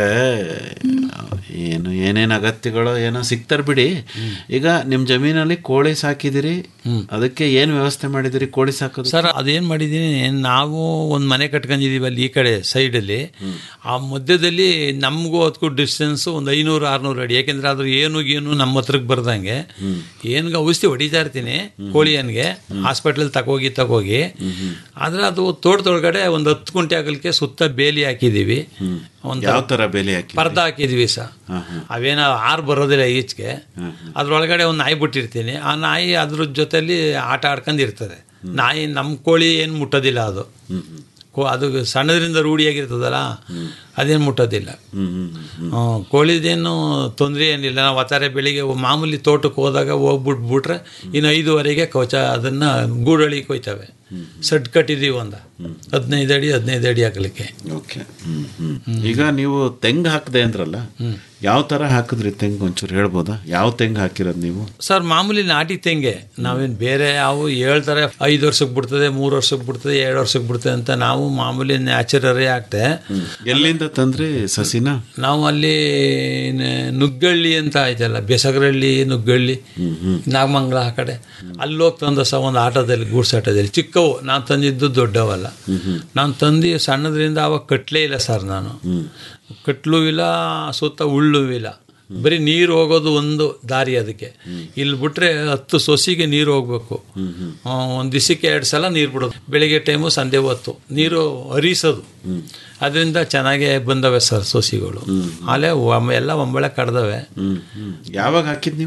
ಏನು ಏನೇನು ಅಗತ್ಯಗಳು ಏನೋ ಸಿಗ್ತಾರೆ ಬಿಡಿ ಈಗ ನಿಮ್ಮ ಜಮೀನಲ್ಲಿ ಕೋಳಿ ಸಾಕಿದಿರಿ ಅದಕ್ಕೆ ಏನು ವ್ಯವಸ್ಥೆ ಮಾಡಿದಿರಿ ಕೋಳಿ ಸಾಕೋದು ಸರ್ ಅದೇನು ಮಾಡಿದ್ದೀನಿ ನಾವು ಒಂದು ಮನೆ ಕಟ್ಕೊಂಡಿದ್ದೀವಿ ಅಲ್ಲಿ ಈ ಕಡೆ ಸೈಡಲ್ಲಿ ಆ ಮಧ್ಯದಲ್ಲಿ ನಮಗೂ ಅದಕ್ಕೂ ಡಿಸ್ಟೆನ್ಸು ಒಂದು ಐನೂರು ಆರುನೂರು ಅಡಿ ಯಾಕೆಂದ್ರೆ ಅದು ಏನು ಗೇನು ನಮ್ಮ ಹತ್ರಕ್ಕೆ ಬರ್ದಂಗೆ ಏನ್ಗೆ ಔಷಧಿ ಹೊಡಿತಾ ಇರ್ತೀನಿ ಕೋಳಿಯನ್ಗೆ ಹಾಸ್ಪಿಟ್ಲಲ್ಲಿ ತಗೋಗಿ ತಗೋಗಿ ಆದರೆ ಅದು ತೋಟದೊಳಗಡೆ ಒಂದು ಹತ್ತು ಕುಂಟೆ ಆಗಲಿಕ್ಕೆ ಸುತ್ತ ಬೇಲಿ ಹಾಕಿದ್ದೀವಿ ಒಂದು ಯಾವ ಥರ ಬೇಲಿ ಹಾಕಿ ಪರ್ದ ಹಾಕಿದ್ವಿ ಸಹ ಅವೇನೋ ಆರು ಬರೋದಿಲ್ಲ ಈಚೆಗೆ ಅದ್ರೊಳಗಡೆ ಒಂದು ನಾಯಿ ಬಿಟ್ಟಿರ್ತೀನಿ ಆ ನಾಯಿ ಅದ್ರ ಜೊತೆಲಿ ಆಟ ಆಡ್ಕೊಂಡು ಇರ್ತದೆ ನಾಯಿ ನಮ್ಮ ಕೋಳಿ ಏನು ಮುಟ್ಟೋದಿಲ್ಲ ಅದು ಕೋ ಅದು ಸಣ್ಣದ್ರಿಂದ ರೂಢಿಯಾಗಿರ್ತದಲ್ಲ ಅದೇನು ಮುಟ್ಟೋದಿಲ್ಲ ಹ್ಮ್, ಕೋಳಿದೇನು ತೊಂದರೆ ಏನಿಲ್ಲ ನಾವು ಆತಾರೆ ಬೆಳಿಗ್ಗೆ ಮಾಮೂಲಿ ತೋಟಕ್ಕೆ ಹೋದಾಗ ಹೋಗ್ಬಿಟ್ಬಿಟ್ರೆ ಇನ್ನು ಐದುವರೆಗೆ ಕವಚ ಅದನ್ನು ಗೂಡಳಿ ಕೊಯ್ತವೆ ಸಡ್ ಕಟ್ಟಿದ್ದೀವಿ ಒಂದು ಹದಿನೈದು ಅಡಿ ಹದಿನೈದು ಅಡಿ ಹಾಕಲಿಕ್ಕೆ ಓಕೆ ಈಗ ನೀವು ತೆಂಗು ಹಾಕಿದೆ ಅಂದ್ರಲ್ಲ ಯಾವ ಥರ ಹಾಕಿದ್ರಿ ತೆಂಗು ಒಂಚೂರು ಹೇಳ್ಬೋದಾ ಯಾವ ತೆಂಗು ಹಾಕಿರೋದು ನೀವು ಸರ್ ಮಾಮೂಲಿ ನಾಟಿ ತೆಂಗೆ ನಾವೇನು ಬೇರೆ ಯಾವ ಹೇಳ್ತಾರೆ ಐದು ವರ್ಷಕ್ಕೆ ಬಿಡ್ತದೆ ಮೂರು ವರ್ಷಕ್ಕೆ ಬಿಡ್ತದೆ ಎರಡು ವರ್ಷಕ್ಕೆ ಬಿಡ್ತದೆ ಅಂತ ನಾವು ಮಾಮೂಲಿ ನ್ಯಾಚುರರೇ ಆಗ್ತೆ ಎಲ್ಲಿಂದ ತಂದ್ರಿ ಸಸಿನ ನಾವು ಅಲ್ಲಿ ನ- ನುಗ್ಗಳ್ಳಿ ಅಂತ ಆಯ್ತಲ್ಲ ಬೆಸಗರಳ್ಳಿ ನುಗ್ಗಳ್ಳಿ ನಾಗಮಂಗಲ ಆ ಕಡೆ ಅಲ್ಲಿ ಹೋಗಿ ತಂದ ಸಹ ಒಂದು ಆಟೋದಲ್ಲಿ ಗೂಡ್ಸ್ ಆಟೋದಲ್ಲಿ ಚಿಕ್ಕವು ನಾನು ತಂದಿದ್ದು ದೊಡ್ಡವಲ್ಲ ನಾನು ತಂದು ಸಣ್ಣದ್ರಿಂದ ಅವಾಗ ಕಟ್ಲೇ ಇಲ್ಲ ಸರ್ ನಾನು ಕಟ್ಲು ಇಲ್ಲ ಸುತ್ತ ಉಳ್ಳು ಇಲ್ಲ ಬರೀ ನೀರು ಹೋಗೋದು ಒಂದು ದಾರಿ ಅದಕ್ಕೆ ಇಲ್ಲಿ ಬಿಟ್ರೆ ಹತ್ತು ಸೊಸಿಗೆ ನೀರು ಹೋಗ್ಬೇಕು ಒಂದು ದಿವಸಕ್ಕೆ ಎರಡು ಸಲ ನೀರು ಬಿಡೋದು ಬೆಳಿಗ್ಗೆ ಟೈಮು ಸಂಜೆ ಹೊತ್ತು ನೀರು ಹರಿಸೋದು ಅದರಿಂದ ಚೆನ್ನಾಗೇ ಬಂದವೆ ಸರ್ ಸೊಸಿಗಳು ಅಲ್ಲೇ ಒಮ್ಮ- ಎಲ್ಲ ಒಂಬಳೆ ಕಡ್ದವೆ ಯಾವಾಗ ಹಾಕಿದ್ ನೀವು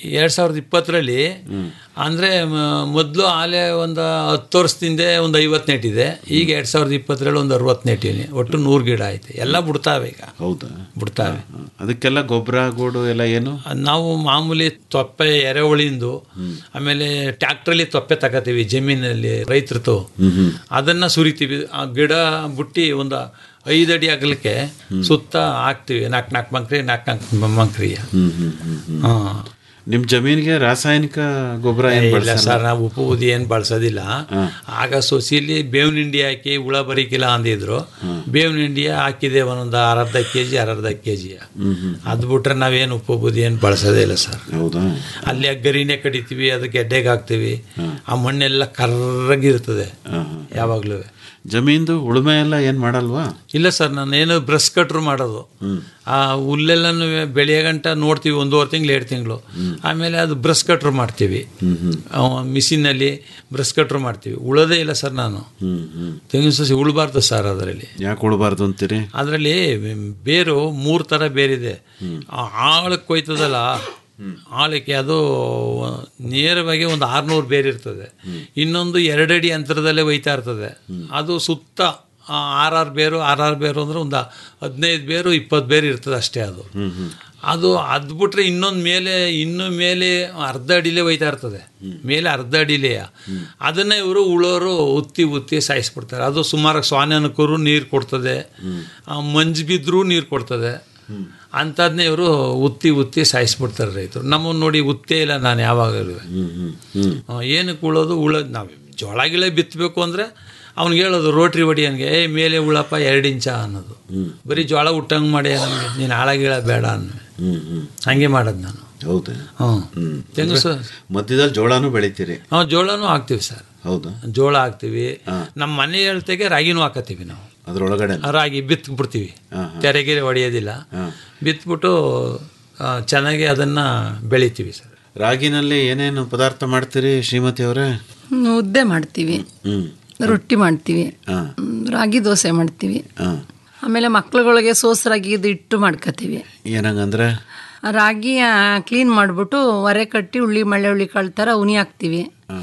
ಎರಡ್ ಸಾವಿರದ ಇಪ್ಪತ್ತರಲ್ಲಿ ಅಂದ್ರೆ ಮೊದಲು ಆಲೆ ಒಂದು ಹತ್ತು ವರ್ಷದಿಂದ ಒಂದು ಐವತ್ತು ನೆಟ್ಟಿದೆ ಈಗ ಎರಡ್ ಸಾವಿರದ ಇಪ್ಪತ್ತರಲ್ಲಿ ಒಂದು ಅರವತ್ತು ನೆಟ್ಟಿನಿ ಒಟ್ಟು ನೂರು ಗಿಡ ಐತೆ ಎಲ್ಲ ಬಿಡ್ತಾವೆ ಈಗ ಹೌದಾ ಬಿಡ್ತಾವೆ ಅದಕ್ಕೆಲ್ಲ ಗೊಬ್ಬರ ಗೂಡು ಎಲ್ಲ ಏನು ನಾವು ಮಾಮೂಲಿ ತೊಪ್ಪೆ ಎರೆಹುಳಿಂದು ಆಮೇಲೆ ಟ್ಯಾಕ್ಟ್ರಲ್ಲಿ ತೊಪ್ಪೆ ತಗೋತೀವಿ ಜಮೀನಲ್ಲಿ ರೈತರದು ಅದನ್ನ ಸುರಿತೀವಿ ಆ ಗಿಡ ಬುಟ್ಟಿ ಒಂದು ಐದು ಅಡಿ ಅಗಲಕ್ಕೆ ಸುತ್ತ ಹಾಕ್ತಿವಿ ನಾಲ್ಕು ನಾಲ್ಕು ಮಂಕ್ರಿ ನಾಲ್ಕು ನಾಲ್ಕು ಮಂಕ್ರಿ ಹಾಂ ನಿಮ್ ಜಮೀನಿಗೆ ರಾಸಾಯನಿಕ ಗೊಬ್ಬರ ಏನ್ ಇಲ್ಲ ಬಳಸಲ್ಲ ಸರ್ ನಾವು ಉಪ್ಪು ಬೂದಿ ಏನು ಬಳಸೋದಿಲ್ಲ ಆಗ ಸೊಸಿಲಿ ಬೇವಿನ ಹಿಂಡಿ ಹಾಕಿ ಹುಳ ಬರೀಕಿಲ್ಲ ಅಂದಿದ್ರು ಬೇವಿನ ಹಿಂಡಿ ಹಾಕಿದೆ ಒಂದೊಂದು ಅರ್ಧ ಕೆ ಜಿ ಅರ್ಧ ಕೆ ಜಿ ಅದು ಬಿಟ್ರೆ ನಾವೇನು ಉಪ್ಪು ಬೂದಿ ಏನು ಬಳಸೋದೇ ಇಲ್ಲ ಸರ್ ಹೌದಾ ಅಲ್ಲಿ ಗರಿನೇ ಕಡಿತೀವಿ ಅದು ಗೆಡ್ಡೆಗೆ ಹಾಕ್ತೀವಿ ಆ ಮಣ್ಣೆಲ್ಲ ಕರ್ರಗಿರ್ತದೆ ಯಾವಾಗಲೂ ಜಮೀನ್ದು ಉಳುಮೆ ಎಲ್ಲ ಏನ್ ಮಾಡಲ್ವಾ ಇಲ್ಲ ಸರ್ ನಾನು ಏನು ಬ್ರಷ್ ಕಟ್ರು ಮಾಡೋದು ಆ ಹುಲ್ಲೆಲ್ಲನೂ ಬೆಳೆಯ ಗಂಟ ನೋಡ್ತೀವಿ ಒಂದೂವರೆ ತಿಂಗಳು ಎರಡು ತಿಂಗಳು ಆಮೇಲೆ ಅದು ಬ್ರಷ್ ಕಟ್ರು ಮಾಡ್ತೀವಿ ಮಿಷಿನಲ್ಲಿ ಬ್ರಷ್ ಕಟ್ರು ಮಾಡ್ತೀವಿ ಉಳೋದೇ ಇಲ್ಲ ಸರ್ ನಾನು ತೆಂಗಿನ ಸಸಿ ಉಳ್ಬಾರ್ದು ಸರ್ ಅದರಲ್ಲಿ ಯಾಕೆ ಉಳ್ಬಾರ್ದು ಅಂತೀರಿ ಅದರಲ್ಲಿ ಬೇರು ಮೂರು ಥರ ಬೇರಿದೆ ಆ ಆಳಕ್ಕೆ ಕೊಯ್ತದಲ್ಲ ಆಳಕ್ಕೆ ಅದು ನೇರವಾಗಿ ಒಂದು ಆರುನೂರು ಬೇರೆ ಇರ್ತದೆ ಇನ್ನೊಂದು ಎರಡಡಿ ಅಂತರದಲ್ಲೇ ಒಯ್ತಾ ಇರ್ತದೆ ಅದು ಸುತ್ತ ಆರ್ ಆರ್ ಬೇರು ಆರ್ ಆರ್ ಬೇರು ಅಂದ್ರೆ ಒಂದು ಹದಿನೈದು ಬೇರು ಇಪ್ಪತ್ತು ಬೇರು ಇರ್ತದೆ ಅಷ್ಟೇ ಅದು ಅದು ಅದು ಬಿಟ್ರೆ ಇನ್ನೊಂದು ಮೇಲೆ ಇನ್ನು ಮೇಲೆ ಅರ್ಧ ಅಡಿಲೇ ಒಯ್ತಾ ಇರ್ತದೆ ಮೇಲೆ ಅರ್ಧ ಅಡಿಲೆಯ ಅದನ್ನ ಇವರು ಉಳೋರು ಉತ್ತಿ ಉತ್ತಿ ಸಾಯಿಸ್ಬಿಡ್ತಾರೆ ಅದು ಸುಮಾರು ಸ್ವಾನನಕ್ಕೂ ನೀರು ಕೊಡ್ತದೆ ಆ, ಮಂಜು ಬಿದ್ದರೂ ನೀರು ಕೊಡ್ತದೆ ಅಂಥದ್ನೇ ಇವರು ಉತ್ತಿ ಉತ್ತಿ ಸಾಯಿಸ್ಬಿಡ್ತಾರೆ ರೈತರು ನಮ್ಮನ್ನು ನೋಡಿ ಉತ್ತೇ ಇಲ್ಲ ನಾನು ಯಾವಾಗಲೂ ಆ, ಏನಕ್ಕೆ ಉಳೋದು ಉಳೋದು ನಾವು ಜೋಳ ಗಿಳ ಬಿತ್ತಬೇಕು ಅಂದರೆ ಅವ್ನಿಗೆ ಹೇಳೋದು ರೋಟ್ರಿ ಹೊಡಿಯನ್ಗೆ ಏ ಮೇಲೆ ಉಳಪ್ಪ ಎರಡು ಇಂಚ ಅನ್ನೋದು ಬರೀ ಜೋಳ ಹುಟ್ಟಂಗೆ ಮಾಡಿ ನಮಗೆ ನೀನು ಹಾಳಾಗಿಳ ಬೇಡ ಅನ್ನೋ ಹಂಗೆ ಮಾಡೋದು ನಾನು ಹೌದಾ ಹ್ಞೂ ತೆಂಗು ಸ ಮಧ್ಯದಲ್ಲಿ ಜೋಳನೂ ಬೆಳಿತೀರಿ ನಾವು ಜೋಳನೂ ಹಾಕ್ತೀವಿ ಸರ್ ಹೌದಾ ಜೋಳ ಹಾಕ್ತೀವಿ ನಮ್ಮ ಮನೆ ಹೇಳ್ತೆಗೆ ರಾಗಿನೂ ಹಾಕತ್ತೀವಿ ನಾವು ಅದ್ರೊಳಗಡೆ ರಾಗಿ ಬಿತ್ತು ಬಿಡ್ತೀವಿ ತೆರೆಗಿರೆ ಹೊಡೆಯೋದಿಲ್ಲ ಬಿತ್ಬಿಟ್ಟು ಆ, ಚೆನ್ನಾಗಿ ಅದನ್ನ ಬೆಳಿತೀವಿ ಸರ್ ರಾಗಿನಲ್ಲಿ ಏನೇನು ಪದಾರ್ಥ ಮಾಡ್ತೀರಿ ಶ್ರೀಮತಿ ಅವರೇ ಮುದ್ದೆ ಮಾಡ್ತೀವಿ ಹ್ಮ್ ರೊಟ್ಟಿ ಮಾಡ್ತೀವಿ ಹಾ ಹ್ಮ್, ರಾಗಿ ದೋಸೆ ಮಾಡ್ತೀವಿ ಹಾ ಆಮೇಲೆ ಮಕ್ಳುಗಳಿಗೆ ಸೋಸ್ ರಾಗಿದು ಹಿಟ್ಟು ಮಾಡ್ಕೋತೀವಿ ಏನಂಗಂದ್ರೆ ಆ ರಾಗಿ ಕ್ಲೀನ್ ಮಾಡಿಬಿಟ್ಟು ಒರೆ ಕಟ್ಟಿ ಉಳ್ಳಿ ಮಳೆ ಉಳ್ಳಿ ಕಾಳು ಥರ ಉನಿ ಹಾಕ್ತೀವಿ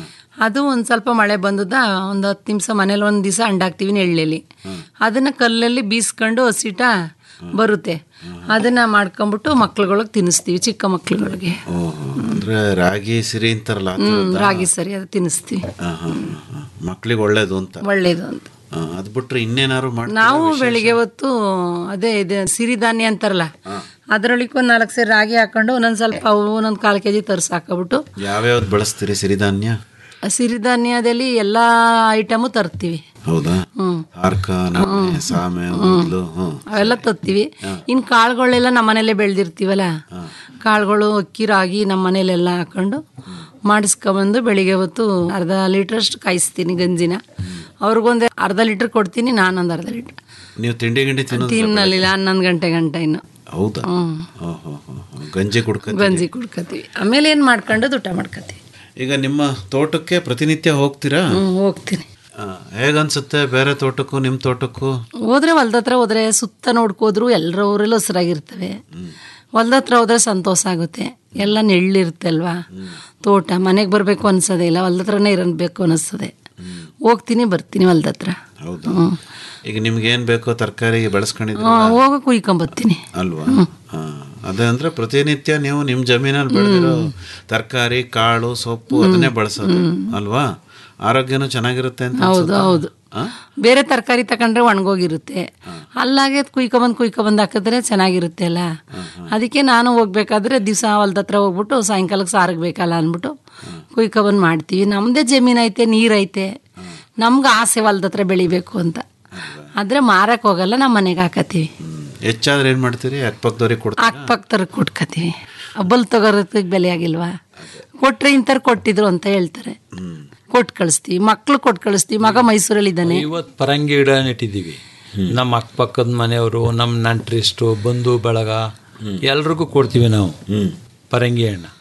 ಅದು ಒಂದು ಸ್ವಲ್ಪ ಮಳೆ ಬಂದದ ಒಂದು ಹತ್ತು ನಿಮಿಷ ಮನೇಲಿ ಒಂದು ದಿವಸ ಅಂಡಾಕ್ತೀವಿ ನೆಳ್ಳೆಲಿ ಅದನ್ನು ಕಲ್ಲಲ್ಲಿ ಬೀಸ್ಕೊಂಡು ಹಸಿಟ ಬರುತ್ತೆ ಅದನ್ನ ಮಾಡ್ಕೊಂಬಿಟ್ಟು ಮಕ್ಳುಗಳಿಗೆ ತಿನ್ನಿಸ್ತೀವಿ ಚಿಕ್ಕ ಮಕ್ಳುಗಳಿಗೆ ಓಹೋ ಅಂದ್ರೆ ರಾಗಿ ಸಿರಿ ಅಂತಾರಲ್ಲ ಆ ಹ್ಮ್ ಥರದ್ದಾ? ರಾಗಿ ಸರಿ ಅದು ತಿನ್ನಿಸ್ತೀವಿ ಹಾ, ಹಾ, ಹಾ. ಮಕ್ಳಿಗೆ ಒಳ್ಳೇದು ಅಂತ ಒಳ್ಳೇದು ಅಂತ ಹಾ, ಅದ್ ಬಿಟ್ರೆ ಇನ್ನೇನಾದ್ರು ಮಾಡಿ ನಾವು ಬೆಳಿಗ್ಗೆ ಹೊತ್ತು ಅದೇ ಇದೆ ಸಿರಿಧಾನ್ಯ ಅಂತಾರಲ್ಲ ಅದರೊಳಗೆ ಒಂದು ನಾಲ್ಕು ಸೇರಿ ರಾಗಿ ಹಾಕೊಂಡು ಒಂದೊಂದು ಸ್ವಲ್ಪ ಅವು ಒಂದೊಂದು ಕಾಲು ಕೆ ಜಿ ತರಿಸಿ ಹಾಕೊಬಿಟ್ಟು ಯಾವ್ಯಾವ್ದು ಬಳಸ್ತೀರಿ ಸಿರಿಧಾನ್ಯ ಆ ಸಿರಿಧಾನ್ಯದಲ್ಲಿ ಎಲ್ಲ ಐಟಮು ತರ್ತೀವಿ ಹೌದಾ ಹ್ಮ್. ಹಾರ್ಕ ನವಣೆ ಸಾಮೆ ಉದ್ಲು ಹ್ಮ್ ಅವೆಲ್ಲ ತರ್ತೀವಿ ಇನ್ನು ಕಾಳುಗಳೆಲ್ಲ ನಮ್ಮ ಮನೇಲೆ ಬೆಳೆದಿರ್ತೀವಲ್ಲ ಕಾಳುಗಳು ಅಕ್ಕಿ ರಾಗಿ ನಮ್ಮ ಮನೇಲೆಲ್ಲ ಹಾಕೊಂಡು ಮಾಡಿಸ್ಕೊಬಂದು ಬೆಳಿಗ್ಗೆ ಹೊತ್ತು ಅರ್ಧ ಲೀಟ್ರಷ್ಟು ಕಾಯಿಸ್ತೀನಿ ಗಂಜಿನ ಅವ್ರಿಗೊಂದು ಅರ್ಧ ಲೀಟ್ರ್ ಕೊಡ್ತೀನಿ ನಾನೊಂದು ಅರ್ಧ ಲೀಟ್ರ್ ನೀವು ತಿಂಡಿ ಗಿಂಡಿ ತಿನ್ನೋದು ತಿನ್ನಲಿಲ್ಲ ಹನ್ನೊಂದು ಗಂಟೆ ಗಂಟೆ ಇನ್ನು ಹೌದಾ ಹ್ಮ್. ಓಹೋ ಹೋ, ಹೋ. ಗಂಜಿ ಕುಡ್ಕ ಗಂಜಿ ಕುಡ್ಕತೀವಿ ಆಮೇಲೆ ಏನು ಮಾಡ್ಕೊಂಡು ಊಟ ಮಾಡ್ಕೊತೀವಿ ಈಗ ನಿಮ್ಮ ತೋಟಕ್ಕೆ ಪ್ರತಿನಿತ್ಯ ಹೋಗ್ತೀರಾ ಹ್ಞೂ ಹೋಗ್ತೀನಿ ಆ, ಹೇಗನ್ಸುತ್ತೆ ಬೇರೆ ತೋಟಕ್ಕೂ ನಿಮ್ಮ ತೋಟಕ್ಕೂ ಹೋದ್ರೆ ಹೊಲ್ದ ಹತ್ರ ಹೋದ್ರೆ ಸುತ್ತ ನೋಡ್ಕೋದ್ರು ಎಲ್ಲರ ಊರೆಲ್ಲ ಹಸಿರಾಗಿರ್ತವೆ ಹೊಲ್ದ ಹತ್ರ ಹೋದ್ರೆ ಸಂತೋಷ ಆಗುತ್ತೆ ಎಲ್ಲ ನೆಳ್ಳಿರುತ್ತೆ ಅಲ್ವಾ ತೋಟ ಮನೆಗೆ ಬರಬೇಕು ಅನ್ಸೋದೇ ಇಲ್ಲ ಹೊಲ್ದ ಹತ್ರನೇ ಇರಬೇಕು ಅನಿಸ್ತದೆ ಹೋಗ್ತೀನಿ ಬರ್ತೀನಿ ಹೊಲ್ದ ಹತ್ರ ಹೌದಾ ಈಗ ನಿಮ್ಗೆ ಏನ್ ಬೇಕೋ ತರಕಾರಿ ಬೆಳೆಸ್ಕೊಂಡಿದ್ರ ಹೋಗ ಕುಯ್ಕೊಂಬರ್ತೀನಿ ಅಲ್ವಾ ಹಾ. ಅದೇ ಅಂದ್ರೆ ಪ್ರತಿನಿತ್ಯ ನೀವು ನಿಮ್ ಜಮೀನಲ್ಲಿ ಬೆಳೆದಿರೋ ತರಕಾರಿ ಕಾಳು ಸೊಪ್ಪು ಅದನ್ನೇ ಬಳಸೋದು ಅಲ್ವಾ ಆರೋಗ್ಯನೂ ಚೆನ್ನಾಗಿರುತ್ತೆ ಅಂತ ಹೌದು ಅನ್ಸುತ್ತಾ? ಹೌದು ಆ? ಬೇರೆ ತರಕಾರಿ ತಗೊಂಡ್ರೆ ಒಣಗೋಗಿರುತ್ತೆ ಅಲ್ಲಾಗೆ ಕುಯ್ಕೊಂಬಂದು ಕುಯ್ಕೊಂಬಂದು ಹಾಕಿದ್ರೆ ಚೆನ್ನಾಗಿರುತ್ತೆ ಅಲ್ಲ ಅದಕ್ಕೆ ನಾನು ಹೋಗ್ಬೇಕಾದ್ರೆ ದಿವಸ ಹೊಲ್ದ ಹತ್ರ ಹೋಗ್ಬಿಟ್ಟು ಸಾಯಂಕಾಲಕ್ಕೆ ಸಾರಿಗೆ ಬೇಕಲ್ಲ ಅಂದ್ಬಿಟ್ಟು ಕುಯ್ಕೊಂಬಂದು ಮಾಡ್ತೀವಿ ನಮ್ಮದೇ ಜಮೀನು ಐತೆ ನೀರೈತೆ ನಮ್ಗೆ ಆಸೆ ಹೊಲ್ದ ಹತ್ರ ಬೆಳಿಬೇಕು ಅಂತ ಆದರೆ ಮಾರಕ್ಕೆ ಹೋಗಲ್ಲ ನಮ್ಮ ಮನೆಗೆ ಹಾಕತ್ತೀವಿ ಹೆಚ್ಚಾದ್ರೆ ಏನ್ ಮಾಡ್ತೀರಿ ಅಕ್ಕಪಕ್ಕದವ್ರಿಗೆ ಕೊಡ್ತೀರಾ ಅಕ್ಕಪಕ್ಕದವ್ರ ಕೊಟ್ಕತೀವಿ ಬಲ್ ತಗೋರಕ್ಕೆ ಬೆಲೆ ಆಗಿಲ್ವಾ ಕೊಟ್ರೆ ಇಂಥವ್ರು ಕೊಟ್ಟಿದ್ರು ಅಂತ ಹೇಳ್ತಾರೆ ಕೊಟ್ಟು ಕಳಿಸ್ತೀವಿ ಮಕ್ಳು ಕೊಟ್ಟು ಕಳಿಸ್ತೀವಿ ಮಗ ಮೈಸೂರಲ್ಲಿದ್ದಾನೆ ಇವತ್ತು ಪರಂಗಿ ಗಿಡ ನೆಟ್ಟಿದ್ದೀವಿ ನಮ್ಮ ಅಕ್ಕಪಕ್ಕದ ಮನೆಯವರು ನಮ್ಮ ನಂಟ್ರಿಸ್ಟು ಬಂಧು ಬಳಗ ಎಲ್ರಿಗೂ ಕೊಡ್ತೀವಿ ನಾವು ಪರಂಗಿ ಹಣ್ಣು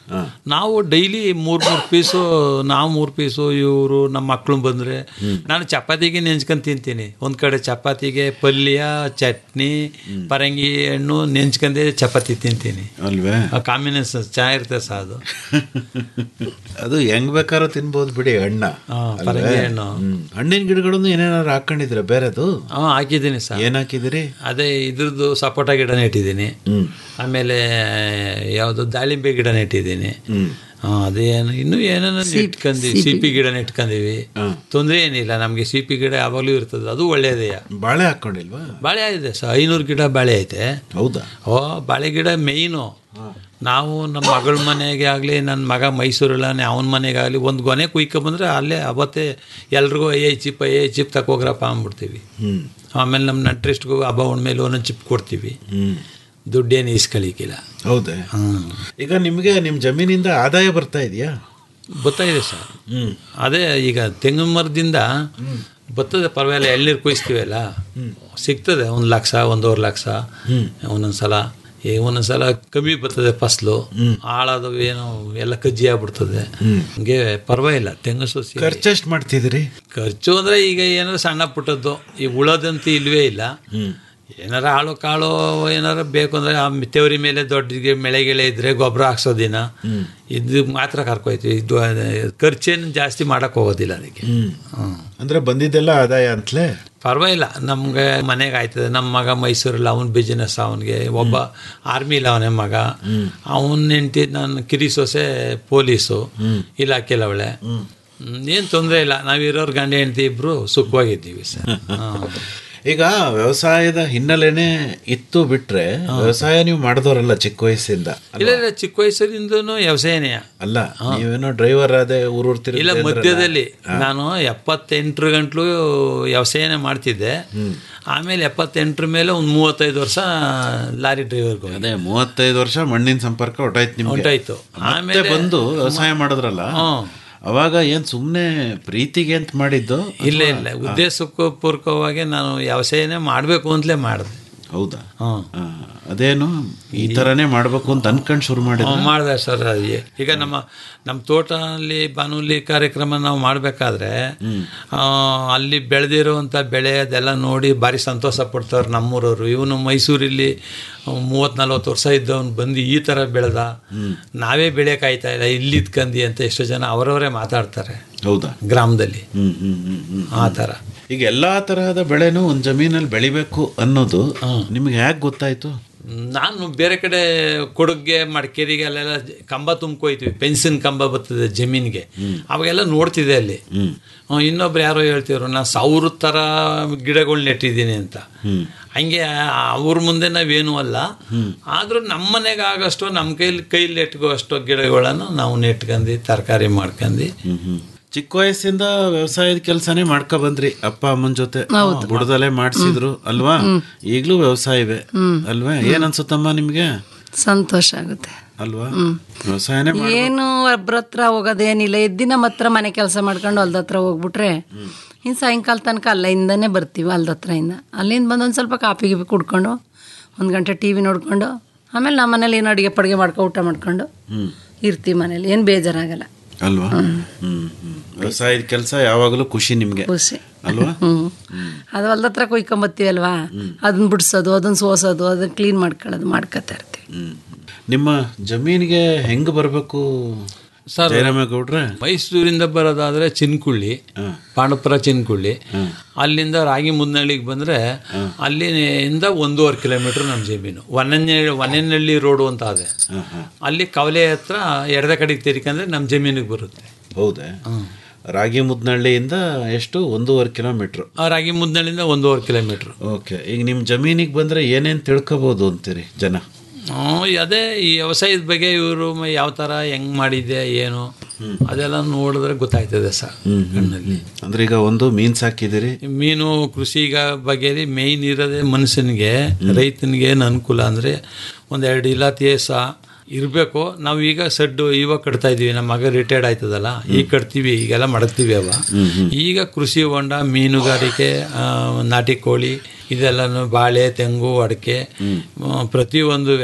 ನಾವು ಡೈಲಿ ಮೂರು ಮೂರು ಪೀಸು ನಾವು ಮೂರು ಪೀಸು ಇವರು ನಮ್ಮ ಮಕ್ಕಳು ಬಂದರೆ ನಾನು ಚಪಾತಿಗೆ ನೆಂಚ್ಕೊಂಡು ತಿಂತೀನಿ ಒಂದು ಕಡೆ ಚಪಾತಿಗೆ ಪಲ್ಯ ಚಟ್ನಿ ಪರಂಗಿ ಹಣ್ಣು ನೆಂಚ್ಕೊಂಡೇ ಚಪಾತಿ ತಿಂತೀನಿ ಅಲ್ವೇ ಕಾಂಬಿನೇಷನ್ ಚೆನ್ನಾಗಿರುತ್ತೆ ಸಹ ಅದು ಅದು ಹೆಂಗ್ ಬೇಕಾದ್ರೂ ತಿನ್ಬೋದು ಬಿಡಿ ಹಣ್ಣ ಹಾ, ಅಲ್ವೇ? ಪರಂಗಿ ಹಣ್ಣು. ಹ್ಮ್. ಹಣ್ಣಿನ ಗಿಡಗಳನ್ನು ಏನೇನಾರು ಹಾಕೊಂಡಿದ್ರೆ ಬೇರೆದು ಹಾಂ ಹಾಕಿದ್ದೀನಿ ಸರ್ ಏನ್ ಹಾಕಿದಿರಿ ಅದೇ ಇದ್ರದ್ದು ಸಪೋಟ ಗಿಡ ನೆಟ್ಟಿದ್ದೀನಿ ಆಮೇಲೆ ಯಾವುದು ದಾಳಿಂಬೆ ಗಿಡ ನೆಟ್ಟಿದ್ದೀನಿ ಆ, ಅದೇನು ಇನ್ನೂ ಏನೇನೋ ನೆಟ್ಕೊಂಡಿ ಸಿಪಿ ಗಿಡ ನೆಟ್ಕೊಂಡಿವಿ ತೊಂದರೆ ಏನಿಲ್ಲ ನಮಗೆ ಸಿಪಿ ಗಿಡ ಯಾವಾಗಲೂ ಇರ್ತದೆ ಅದು ಒಳ್ಳೆಯದೇ ಬಾಳೆ ಹಾಕೊಂಡಿಲ್ವಾ ಬಾಳೆ ಇದೆ ಸರ್ ಐನೂರು ಗಿಡ ಬಾಳೆ ಐತೆ ಹೌದಾ ಓ ಬಾಳೆ ಗಿಡ ಮೇಯ್ನು ನಾವು ನಮ್ಮ ಮಗಳ ಮನೆಗೆ ಆಗಲಿ ನನ್ನ ಮಗ ಮೈಸೂರಲ್ಲ ಅವನ ಮನೆಗಾಗಲಿ ಒಂದು ಗೊನೆ ಕುಯ್ಕೊಂಬಂದ್ರೆ ಅಲ್ಲೇ ಅವತ್ತೇ ಎಲ್ರಿಗೂ ಏ ಚಿಪ್ ಏ ಚಿಪ್ ತಕೋಗ್ರಪ್ಪ ಅಂದ್ಬಿಡ್ತೀವಿ ಹ್ಮ್ ಆಮೇಲೆ ನಮ್ಮ ನಟ್ರಿಸ್ಟ್ಗೂ ಹಬ್ಬ ಮೇಲೆ ಒಂದೊಂದು ಚಿಪ್ ಕೊಡ್ತೀವಿ ಹ್ಮ್ ದುಡ್ಡೇನು ಇಸ್ಕಳಿಕ್ಕಿಲ್ಲ ಹೌದೇ ಈಗ ನಿಮ್ಗೆ ನಿಮ್ ಜಮೀನಿಂದ ಆದಾಯ ಬರ್ತಾ ಇದೆಯಾ ಗೊತ್ತಾಗಿದೆ ಸರ್ ಹ್ಮ್ ಅದೇ ಈಗ ತೆಂಗಿನ ಮರದಿಂದ ಬರ್ತದೆ ಪರವಾಗಿಲ್ಲ ಎಳ್ನೀರು ಕುಯಿಸ್ತೀವಲ್ಲ ಸಿಗ್ತದೆ ಒಂದು ಲಕ್ಷ ಒಂದೂವರೆ ಲಕ್ಷ ಒಂದೊಂದು ಸಲ ಏ ಒಂದೊಂದು ಸಲ ಕಮ್ಮಿ ಬರ್ತದೆ ಫಸಲು ಹಾಳಾದವು ಏನೋ ಎಲ್ಲ ಕಜ್ಜಿ ಆಗ್ಬಿಡ್ತದೆ ಹಂಗೆ ಪರವಾಗಿಲ್ಲ ತೆಂಗು ಸಸಿ ಖರ್ಚೆಷ್ಟು ಮಾಡ್ತಿದ್ದೀರಿ ಖರ್ಚು ಅಂದರೆ ಈಗ ಏನಾರು ಸಣ್ಣ ಪುಟ್ಟದ್ದು ಈ ಉಳೋದಂತೂ ಇಲ್ವೇ ಇಲ್ಲ ಏನಾರ ಆಳು ಕಾಳು ಏನಾರ ಬೇಕು ಅಂದರೆ ಆ ತೆವರಿ ಮೇಲೆ ದೊಡ್ಡ ಮಳೆ ಗಿಳೆ ಇದ್ರೆ ಗೊಬ್ಬರ ಹಾಕ್ಸೋದಿನ ಇದು ಮಾತ್ರ ಕರ್ಕೊಯ್ತೀವಿ ಇದು ಅದೇ ಖರ್ಚೇನು ಜಾಸ್ತಿ ಮಾಡಕ್ ಹೋಗೋದಿಲ್ಲ ಅದಕ್ಕೆ ಹ್ಮ್ ಅಂದ್ರೆ ಬಂದಿದ್ದೆಲ್ಲ ಆದಾಯ ಅಂತಲೇ ಪರವಾಗಿಲ್ಲ ನಮ್ಗೆ ಮನೆಗೆ ಆಯ್ತದೆ ನಮ್ಮ ಮಗ ಮೈಸೂರಲ್ಲಿ ಅವನ ಬಿಸ್ನೆಸ್ ಅವನಿಗೆ ಒಬ್ಬ ಆರ್ಮಿಲಿ ಅವನೇ ಮಗ ಅವನ ಹೆಂಡತಿ ನನ್ನ ಕಿರಿ ಸೊಸೆ ಪೊಲೀಸು ಇಲಾಖೆಲಿ ಅವಳೆ ಏನು ತೊಂದರೆ ಇಲ್ಲ ನಾವಿರೋರು ಗಂಡ ಹೆಂಡತಿ ಇಬ್ರು ಸುಖವಾಗಿದ್ದೀವಿ ಸರ್ ಹಾಂ ಈಗ ವ್ಯವಸಾಯದ ಹಿನ್ನೆಲೆನೆ ಇತ್ತು ಬಿಟ್ರೆ ವ್ಯವಸಾಯ ನೀವು ಮಾಡಿದವರಲ್ಲ ಚಿಕ್ಕ ವಯಸ್ಸಿಂದ ಇಲ್ಲ ಇಲ್ಲ ಚಿಕ್ಕ ವಯಸ್ಸಿನಿಂದನೂ ವ್ಯವಸಾಯನೇ ಅಲ್ಲ ನೀವೇನೋ ಡ್ರೈವರ್ ಅದೇ ಊರೂರ್ತಿರಿ ಇಲ್ಲ ಮಧ್ಯದಲ್ಲಿ ನಾನು ಎಪ್ಪತ್ತೆಂಟರ ಗಂಟ್ಲು ವ್ಯವಸಾಯನೇ ಮಾಡ್ತಿದ್ದೆ ಆಮೇಲೆ ಎಪ್ಪತ್ತೆಂಟರ ಮೇಲೆ ಒಂದು ಮೂವತ್ತೈದು ವರ್ಷ ಲಾರಿ ಡ್ರೈವರ್ಗೆ ಅದೇ ಮೂವತ್ತೈದು ವರ್ಷ ಮಣ್ಣಿನ ಸಂಪರ್ಕ ಹೊಟ್ಟಾಯ್ತು ನಿಮ್ಗೆ ಹೊರ್ಟೋಯ್ತು. ಮತ್ತೆ ಆಮೇಲೆ- ಬಂದು ವ್ಯವಸಾಯ ಮಾಡಿದ್ರಲ್ಲ ಅವಾಗ ಏನ್ ಸುಮ್ನೆ ಪ್ರೀತಿಗೆ ಅಂತ ಮಾಡಿದ್ದು ಇಲ್ಲ ಇಲ್ಲ ಉದ್ದೇಶಪೂರ್ವಕವಾಗಿ ನಾನು ವ್ಯವಸಾಯನೇ ಮಾಡಬೇಕು ಅಂತಲೇ ಮಾಡಿದೆ ಹೌದಾ ಹಾಂ ಆ, ಅದೇನು ಈ ತರನೇ ಮಾಡ್ಬೇಕು ಅಂತ ಅನ್ಕೊಂಡ್ ಶುರು ಮಾಡಿದ ಮಾಡಿದೆ ಸರ್ ಅದು ಈಗ ನಮ್ಮ ನಮ್ಮ ತೋಟದಲ್ಲಿ ಬಾನುಲಿ ಕಾರ್ಯಕ್ರಮ ನಾವು ಮಾಡಬೇಕಾದ್ರೆ ಅಲ್ಲಿ ಬೆಳೆದಿರುವಂಥ ಬೆಳೆ ಅದೆಲ್ಲ ನೋಡಿ ಭಾರಿ ಸಂತೋಷ ಪಡ್ತಾರೆ ನಮ್ಮೂರವರು ಇವನು ಮೈಸೂರಲ್ಲಿ ಮೂವತ್ತು ನಲ್ವತ್ತು ವರ್ಷ ಇದ್ದವನು ಬಂದು ಈ ಥರ ಬೆಳೆದ ನಾವೇ ಬೆಳೆಯೋಕ್ಕಾಯ್ತಾ ಇಲ್ಲ ಇಲ್ಲಿದ್ಕಂದು ಅಂತ ಎಷ್ಟೋ ಜನ ಅವರವರೇ ಮಾತಾಡ್ತಾರೆ ಹೌದಾ ಗ್ರಾಮದಲ್ಲಿ ಹ್ಮ್ ಹ್ಮ್ ಹ್ಮ್ ಹ್ಮ್ ಆ ಥರ ಈಗ ಎಲ್ಲಾ ತರಹದ ಬೆಳೆನೂ ಒಂದ್ ಜಮೀನಲ್ಲಿ ಬೆಳಿಬೇಕು ಅನ್ನೋದು ನಿಮ್ಗೆ ಹೇಗ್ ಗೊತ್ತಾಯ್ತು ನಾನು ಬೇರೆ ಕಡೆ ಕೊಡಗ್ಗೆ ಮಡಿಕೇರಿಗೆ ಅಲ್ಲೆಲ್ಲ ಕಂಬ ತುಂಬ್ಕೊಯ್ತೀವಿ ಪೆನ್ಸಿನ್ ಕಂಬ ಬರ್ತದೆ ಜಮೀನಿಗೆ ಅವಾಗೆಲ್ಲ ನೋಡ್ತಿದ್ದೆ ಅಲ್ಲಿ ಹ್ಮ್, ಇನ್ನೊಬ್ರು ಯಾರೋ ಹೇಳ್ತಿದ್ರು ನಾನು ಸಾವಿರ ಥರ ಗಿಡಗಳು ನೆಟ್ಟಿದ್ದೀನಿ ಅಂತ ಹಂಗೆ ಅವ್ರ ಮುಂದೆ ನಾವೇನೂ ಅಲ್ಲ ಆದರೂ ನಮ್ಮ ಮನೆಗೆ ಆಗಷ್ಟು ನಮ್ಮ ಕೈಲಿ ಕೈಲಿ ನೆಟ್ಗೋ ಅಷ್ಟು ಗಿಡಗಳನ್ನು ನಾವು ನೆಟ್ಕೊಂಡು ತರಕಾರಿ ಮಾಡ್ಕೊಂಡು ಚಿಕ್ಕ ವಯಸ್ಸಿಂದ ವ್ಯವಸಾಯದ ಕೆಲಸನೇ ಮಾಡ್ಕೊ ಬಂದ್ರಿ ಅಪ್ಪ ಅಮ್ಮನ ಜೊತೆ ಬುಡದಲ್ಲೇ ಮಾಡ್ಸಿದ್ರು ಅಲ್ವಾ ಈಗ್ಲೂ ವ್ಯವಸಾಯವೇ ಅಲ್ವಾ ಏನ್ ಅನ್ಸುತ್ತಮ್ಮ ನಿಮ್ಗೆ ಸಂತೋಷ ಆಗುತ್ತೆ ಅಲ್ವಾ ವ್ಯವಸಾಯನೇ ಮಾಡ್- ಏನು ಒಬ್ರ ಹತ್ರ ಹೋಗೋದೇನಿಲ್ಲ ಎದ್ದಿನ ಮಾತ್ರ ಮನೆ ಕೆಲಸ ಮಾಡ್ಕೊಂಡು ಹೊಲ್ದ ಹತ್ರ ಹೋಗ್ಬಿಟ್ರೆ ಇನ್ನು ಸಾಯಂಕಾಲ ತನಕ ಅಲ್ಲಿಂದನೇ ಬರ್ತೀವಿ ಹೊಲ್ದ ಹತ್ರದಿಂದ ಅಲ್ಲಿಂದ ಬಂದು ಒಂದು ಸ್ವಲ್ಪ ಕಾಫಿ ಗೀಪಿ ಕುಡ್ಕೊಂಡು ಒಂದು ಗಂಟೆ ಟಿ ವಿ ನೋಡ್ಕೊಂಡು ಆಮೇಲೆ ನಮ್ಮ ಮನೇಲಿ ಏನು ಅಡುಗೆ ಪಡುಗೆ ಮಾಡ್ಕೊ ಊಟ ಮಾಡ್ಕೊಂಡು ಹ್ಮ್ ಇರ್ತೀವಿ ಮನೇಲಿ ಏನು ಬೇಜಾರಾಗಲ್ಲ ಅಲ್ವಾ ಹ್ಮ್ ಹ್ಮ್ ವ್ಯವಸಾಯದ ಕೆಲಸ ಯಾವಾಗಲೂ ಖುಷಿ ನಿಮ್ಗೆ ಖುಷಿ ಅಲ್ವಾ ಹ್ಞೂ ಅದು ಹೊಲ್ದ ಹತ್ರ ಕೊಯ್ಕೊಂಬತ್ತೀವಲ್ವಾ ಅದನ್ನ ಬಿಡಿಸೋದು ಅದನ್ನ ಸೋಸೋದು ಅದನ್ನ ಕ್ಲೀನ್ ಮಾಡ್ಕೊಳ್ಳೋದು ಮಾಡ್ಕೊತಾ ಇರ್ತೀವಿ ಹ್ಮ್ ನಿಮ್ಮ ಜಮೀನಿಗೆ ಹೆಂಗ್ ಬರ್ಬೇಕು ಸರ್ ಜಯರಾಮೇಗೌಡ್ರೆ ಮೈಸೂರಿಂದ ಬರೋದಾದ್ರೆ ಚಿನ್ಕುಳ್ಳಿ ಪಾಂಡಪುರ ಚಿನ್ಕುಳ್ಳಿ ಅಲ್ಲಿಂದ ರಾಗಿ ಮುದ್ನಳ್ಳಿಗೆ ಬಂದರೆ ಅಲ್ಲಿಂದ ಒಂದೂವರೆ ಕಿಲೋಮೀಟ್ರ್ ನಮ್ಮ ಜಮೀನು ಒನ್ನಳ್ಳಿ ಒನ್ನಳ್ಳಿ ರೋಡು ಅಂತ ಅದೇ ಅಲ್ಲಿ ಕವಲೆ ಹತ್ರ ಎಡದ ಕಡೆಗೆ ತಿರ್ಕಂದ್ರೆ ನಮ್ಮ ಜಮೀನಿಗೆ ಬರುತ್ತೆ ಹೌದೇ ರಾಗಿ ಮುದ್ನಳ್ಳಿಯಿಂದ ಎಷ್ಟು ಒಂದೂವರೆ ಕಿಲೋಮೀಟ್ರ್ ಆ ರಾಗಿ ಮುದ್ನಳ್ಳಿಯಿಂದ ಒಂದೂವರೆ ಕಿಲೋಮೀಟ್ರ್ ಓಕೆ ಈಗ ನಿಮ್ಮ ಜಮೀನಿಗೆ ಬಂದ್ರೆ ಏನೇನು ತಿಳ್ಕೊಬೋದು ಅಂತೀರಿ ಜನ ಅದೇ ಈ ವ್ಯವಸಾಯದ ಬಗ್ಗೆ ಇವರು ಯಾವ ಥರ ಹೆಂಗ್ ಮಾಡಿದೆ ಏನು ಅದೆಲ್ಲ ನೋಡಿದ್ರೆ ಗೊತ್ತಾಯ್ತದೆ ಸರ್ ಕಣ್ಣಲ್ಲಿ ಅಂದ್ರೆ ಈಗ ಒಂದು ಮೀನ್ ಸಾಕಿದಿರಿ ಮೀನು ಕೃಷಿಗ ಬಗೆಯಲ್ಲಿ ಮೇಯ್ನ್ ಇರೋದೇ ಮನುಷ್ಯನಿಗೆ ರೈತನಿಗೆ ಏನು ಅನುಕೂಲ ಅಂದರೆ ಒಂದೆರಡು ಇಲಾತಿ ಸಹ ಇರಬೇಕು ನಾವು ಈಗ ಸಡ್ಡು ಇವಾಗ ಕಟ್ತಾ ಇದೀವಿ ನಮ್ಮ ಮಗ ರಿಟೈರ್ಡ್ ಆಯ್ತದಲ್ಲ ಈಗ ಕಟ್ತೀವಿ ಈಗೆಲ್ಲ ಮಡಗ್ತೀವಿ ಅವ ಈಗ ಕೃಷಿ ಹೊಂಡ ಮೀನುಗಾರಿಕೆ ಆ, ನಾಟಿ ಕೋಳಿ ಇದೆಲ್ಲನೂ ಬಾಳೆ ತೆಂಗು ಅಡಿಕೆ ಪ್ರತಿಯೊಂದು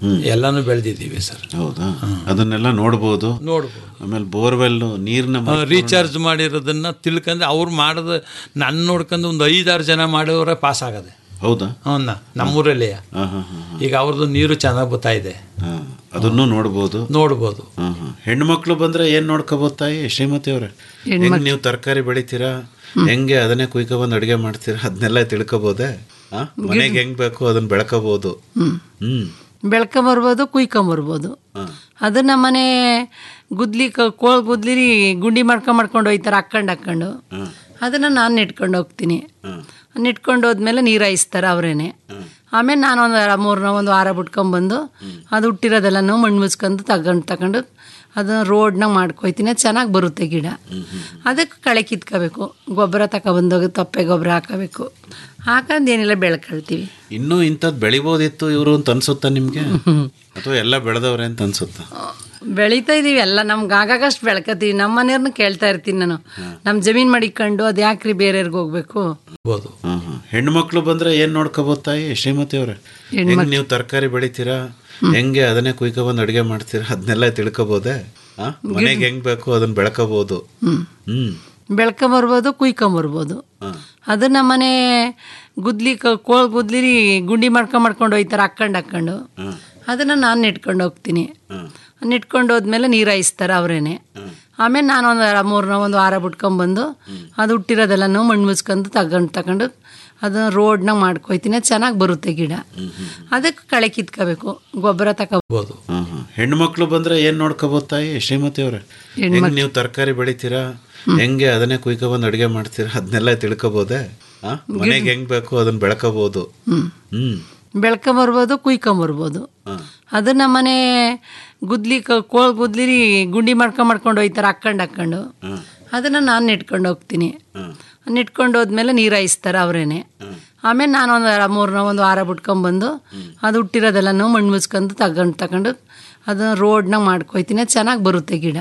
ಎಲ್ಲಾನು ಬೆಳೆದಿದ್ದೀವಿ ಸರ್ ಹೌದಾ ಅದನ್ನೆಲ್ಲ ನೋಡ್ಬೋದು ನೋಡ್ಬೋದು ಆಮೇಲೆ ಬೋರ್ವೆಲ್ ನೀರ್ನ ರೀಚಾರ್ಜ್ ಮಾಡಿರೋದನ್ನ ತಿಳ್ಕೊಂಡು ಅವ್ರು ಮಾಡೋದು ನನ್ನ ನೋಡ್ಕೊಂಡು ಒಂದು ಐದಾರು ಜನ ಮಾಡೋರೆ ಪಾಸ್ ಆಗದೆ ಹೌದಾ ಅವನ್ನ ನಮ್ಮೂರಲ್ಲೇ ಹಾ ಹಾ ಹಾ ಈಗ ಅವ್ರದ್ದು ನೀರು ಚೆನ್ನಾಗಿ ಬರ್ತಾ ಇದೆ ಹಾ ಅದನ್ನು ನೋಡ್ಬೋದು ನೋಡ್ಬೋದು ಹಾ ಹಾ ಹೆಣ್ಮಕ್ಳು ಬಂದ್ರೆ ಏನ್ ನೋಡ್ಕೋಬೋದು ತಾಯಿ ಶ್ರೀಮತಿ ಅವ್ರೆ ಹೆಂಗ್ ನೀವು ತರಕಾರಿ ಬೆಳಿತೀರಾ ಹೆಂಗೆ ಅದನ್ನೇ ಕುಯ್ಕೊ ಬಂದು ಅಡುಗೆ ಮಾಡ್ತೀರಾ ಅದನ್ನೆಲ್ಲ ತಿಳ್ಕೊಬೋದೆ ಆ ಮನೆಗೆ ಹೆಂಗ್ ಬೇಕು ಅದನ್ನ ಬೆಳ್ಕೋಬಹುದು ಹ್ಮ್ ಬೆಳ್ಕೊಂಬರ್ಬೋದು ಕುಯ್ಕೊಂಬರ್ಬೋದು ಅದು ನಮ್ಮನೆ ಗುದ್ಲಿ ಕ- ಕೋಲ್ ಗುದ್ಲಿ ಗುಂಡಿ ಮಾಡ್ಕೊಂಡು ಮಾಡ್ಕೊಂಡು ಹೋಯ್ತಾರೆ ಹಾಕ್ಕೊಂಡು ಹಾಕ್ಕೊಂಡು ಅದನ್ನು ನಾನು ನೆಟ್ಕೊಂಡು ಹೋಗ್ತೀನಿ ನೆಟ್ಕೊಂಡು ಹೋದ್ಮೇಲೆ ನೀರು ಹಾಯಿಸ್ತಾರೆ ಅವರೇನೆ ಆಮೇಲೆ ನಾನು ಒಂದು ಮೂರನ ಒಂದು ವಾರ ಬಿಟ್ಕೊಂಬಂದು ಅದು ಹುಟ್ಟಿರೋದೆಲ್ಲನೂ ಮಣ್ಣು ಮುಚ್ಕೊಂಡು ತಗೊಂಡು ತಗೊಂಡು ಅದನ್ನ ರೋಡ್ನಾಗ ಮಾಡ್ಕೊಯ್ತೀನಿ ಅದು ಚೆನ್ನಾಗಿ ಬರುತ್ತೆ ಗಿಡ ಅದಕ್ಕೆ ಕಳೆ ಕಿತ್ಕೋಬೇಕು ಗೊಬ್ಬರ ತಗೊಬಂದೋಗಿ ತಪ್ಪೆ ಗೊಬ್ಬರ ಹಾಕೋಬೇಕು ಹಾಕೊಂಡು ಏನಿಲ್ಲ ಬೆಳ್ಕೊಳ್ತೀವಿ ಇನ್ನೂ ಇಂಥದ್ದು ಬೆಳಿಬೋದಿತ್ತು ಇವರು ಅಂತ ಅನ್ಸುತ್ತಾ ನಿಮ್ಗೆ ಅಥವಾ ಎಲ್ಲ ಬೆಳೆದವ್ರೆ ಅಂತ ಅನ್ಸುತ್ತಾ ಬೆಳೀತಾ ಇದೀವಿ ಎಲ್ಲ ನಮ್ಗೆ ಆಗಾಗಷ್ಟು ಬೆಳ್ಕತೀವಿ ನಮ್ಮ ಮನೆಯವ್ರನ್ನ ಕೇಳ್ತಾ ಇರ್ತೀನಿ ನಾನು ನಮ್ಮ ಜಮೀನ್ ಮಡಿಕೊಂಡು ಅದು ಯಾಕ್ರಿ ಬೇರೆಯವ್ರಿಗೆ ಹೋಗ್ಬೇಕು ಬೋದು ಹಾ ಹಾ ಹೆಣ್ಮಕ್ಳು ಬಂದ್ರೆ ಏನ್ ನೋಡ್ಕೋಬೋದು ತಾಯಿ ಶ್ರೀಮತಿ ಅವ್ರೆ ಹೆಂಗ್ ನೀವು ತರಕಾರಿ ಬೆಳಿತೀರಾ ಹೆಂಗೆ ಅದನ್ನೇ ಕುಯ್ಕೊ ಬಂದು ಅಡುಗೆ ಮಾಡ್ತೀರಾ ಅದನ್ನೆಲ್ಲ ತಿಳ್ಕೊಬೋದೆ ಆ ಮನೆಗೆ ಹೆಂಗ್ ಬೇಕು ಅದನ್ನ ಬೆಳ್ಕೋಬಹುದು ಹ್ಮ್ ಬೆಳ್ಕೊಂಬರ್ಬೋದು ಕುಯ್ಕೊಂಬರ್ಬೋದು ಅದು ನಮ್ಮನೆ ಗುದ್ಲಿ ಕ- ಕೋಲ್ ಗುದ್ಲಿ ಗುಂಡಿ ಮಾಡ್ಕೊಂಡು ಮಾಡ್ಕೊಂಡು ಹೋಯ್ತಾರೆ ಹಾಕ್ಕೊಂಡು ಹಾಕ್ಕೊಂಡು ಅದನ್ನು ನಾನು ನೆಟ್ಕೊಂಡು ಹೋಗ್ತೀನಿ ನೆಟ್ಕೊಂಡು ಹೋದ್ಮೇಲೆ ನೀರು ಹಾಯಿಸ್ತಾರೆ ಅವರೇನೆ ಆಮೇಲೆ ನಾನು ಒಂದು ಮೂರನ ಒಂದು ವಾರ ಬಿಟ್ಕೊಂಬಂದು ಅದು ಹುಟ್ಟಿರೋದೆಲ್ಲನೂ ಮಣ್ಣು ಮುಚ್ಕೊಂಡು ತಗೊಂಡು ತಗೊಂಡು ಅದನ್ನ ರೋಡ್ನಾಗ ಮಾಡ್ಕೊಯ್ತೀನಿ ಅದು ಚೆನ್ನಾಗಿ ಬರುತ್ತೆ ಗಿಡ ಅದಕ್ಕೆ ಕಳೆ ಕಿತ್ಕೋಬೇಕು ಗೊಬ್ಬರ ತಗೋ ಬೋದು ಹಾ ಹಾ ಹೆಣ್ಮಕ್ಳು ಬಂದ್ರೆ ಏನ್ ನೋಡ್ಕೋಬೋದು ತಾಯಿ ಶ್ರೀಮತಿ ಅವ್ರೆ ಹೆಂಗ್ ನೀವು ತರಕಾರಿ ಬೆಳಿತೀರಾ ಹೆಂಗೆ ಅದನ್ನೇ ಕುಯ್ಕೊ ಬಂದು ಅಡುಗೆ ಮಾಡ್ತೀರಾ ಅದನ್ನೆಲ್ಲ ತಿಳ್ಕೊಬೋದೆ ಆ ಮನೆಗೆ ಹೆಂಗ್ ಬೇಕು ಅದನ್ನ ಬೆಳ್ಕೋಬಹುದು ಹ್ಮ್ ಬೆಳ್ಕೊಂಬರ್ಬೋದು ಕುಯ್ಕೊಂಬರ್ಬೋದು ಅದು ನಮ್ಮನೆ ಗುದ್ಲಿ ಕ- ಕೋಲ್ ಗುದ್ಲಿ ಗುಂಡಿ ಮಾಡ್ಕೊಂಡು ಮಾಡ್ಕೊಂಡು ಹೋಯ್ತಾರೆ ಹಾಕ್ಕೊಂಡು ಹಾಕ್ಕೊಂಡು ಅದನ್ನು ನಾನು ನೆಟ್ಕೊಂಡು ಹೋಗ್ತೀನಿ ನೆಟ್ಕೊಂಡು ಹೋದ್ಮೇಲೆ ನೀರು ಹಾಯಿಸ್ತಾರೆ ಅವರೇನೆ ಆಮೇಲೆ ನಾನು ಒಂದು ಮೂರನ ಒಂದು ವಾರ ಬಿಟ್ಕೊಂಬಂದು ಅದು ಹುಟ್ಟಿರೋದೆಲ್ಲನೂ ಮಣ್ಣು ಮುಚ್ಕೊಂಡು ತಗೊಂಡು ತಗೊಂಡು ಅದನ್ನ ರೋಡ್ನಾಗ ಮಾಡ್ಕೊಯ್ತೀನಿ ಅದು ಚೆನ್ನಾಗಿ ಬರುತ್ತೆ ಗಿಡ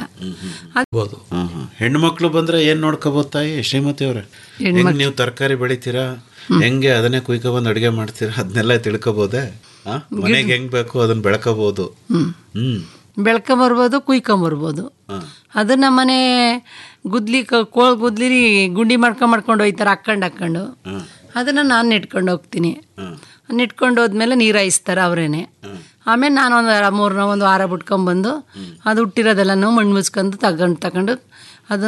ಬೋದು ಹಾ ಹಾ ಹೆಣ್ಮಕ್ಳು ಬಂದ್ರೆ ಏನ್ ನೋಡ್ಕೋಬೋದು ತಾಯಿ ಶ್ರೀಮತಿ ಅವ್ರೆ ಹೆಂಗ್ ನೀವು ತರಕಾರಿ ಬೆಳಿತೀರಾ ಹೆಂಗೆ ಅದನ್ನೇ ಕುಯ್ಕೊ ಬಂದು ಅಡುಗೆ ಮಾಡ್ತೀರಾ ಅದನ್ನೆಲ್ಲ ತಿಳ್ಕೊಬೋದೆ ಆ ಮನೆಗೆ ಹೆಂಗ್ ಬೇಕು ಅದನ್ನ ಬೆಳ್ಕೋಬಹುದು ಹ್ಮ್ ಬೆಳ್ಕೊಂಬರ್ಬೋದು ಕುಯ್ಕೊಂಬರ್ಬೋದು ಅದು ನಮ್ಮನೆ ಗುದ್ಲಿ ಕ- ಕೋಲ್ ಗುದ್ಲಿ ಗುಂಡಿ ಮಾಡ್ಕೊಂಡು ಮಾಡ್ಕೊಂಡು ಹೋಯ್ತಾರೆ ಹಾಕ್ಕೊಂಡು ಹಾಕ್ಕೊಂಡು ಅದನ್ನು ನಾನು ನೆಟ್ಕೊಂಡು ಹೋಗ್ತೀನಿ ನೆಟ್ಕೊಂಡು ಹೋದ್ಮೇಲೆ ನೀರು ಹಾಯಿಸ್ತಾರೆ ಅವರೇನೆ ಆಮೇಲೆ ನಾನು ಒಂದು ಮೂರನ ಒಂದು ವಾರ ಬಿಟ್ಕೊಂಬಂದು ಅದು ಹುಟ್ಟಿರೋದೆಲ್ಲನೂ ಮಣ್ಣು ಮುಚ್ಕೊಂಡು ತಗೊಂಡು ತಗೊಂಡು ಅದು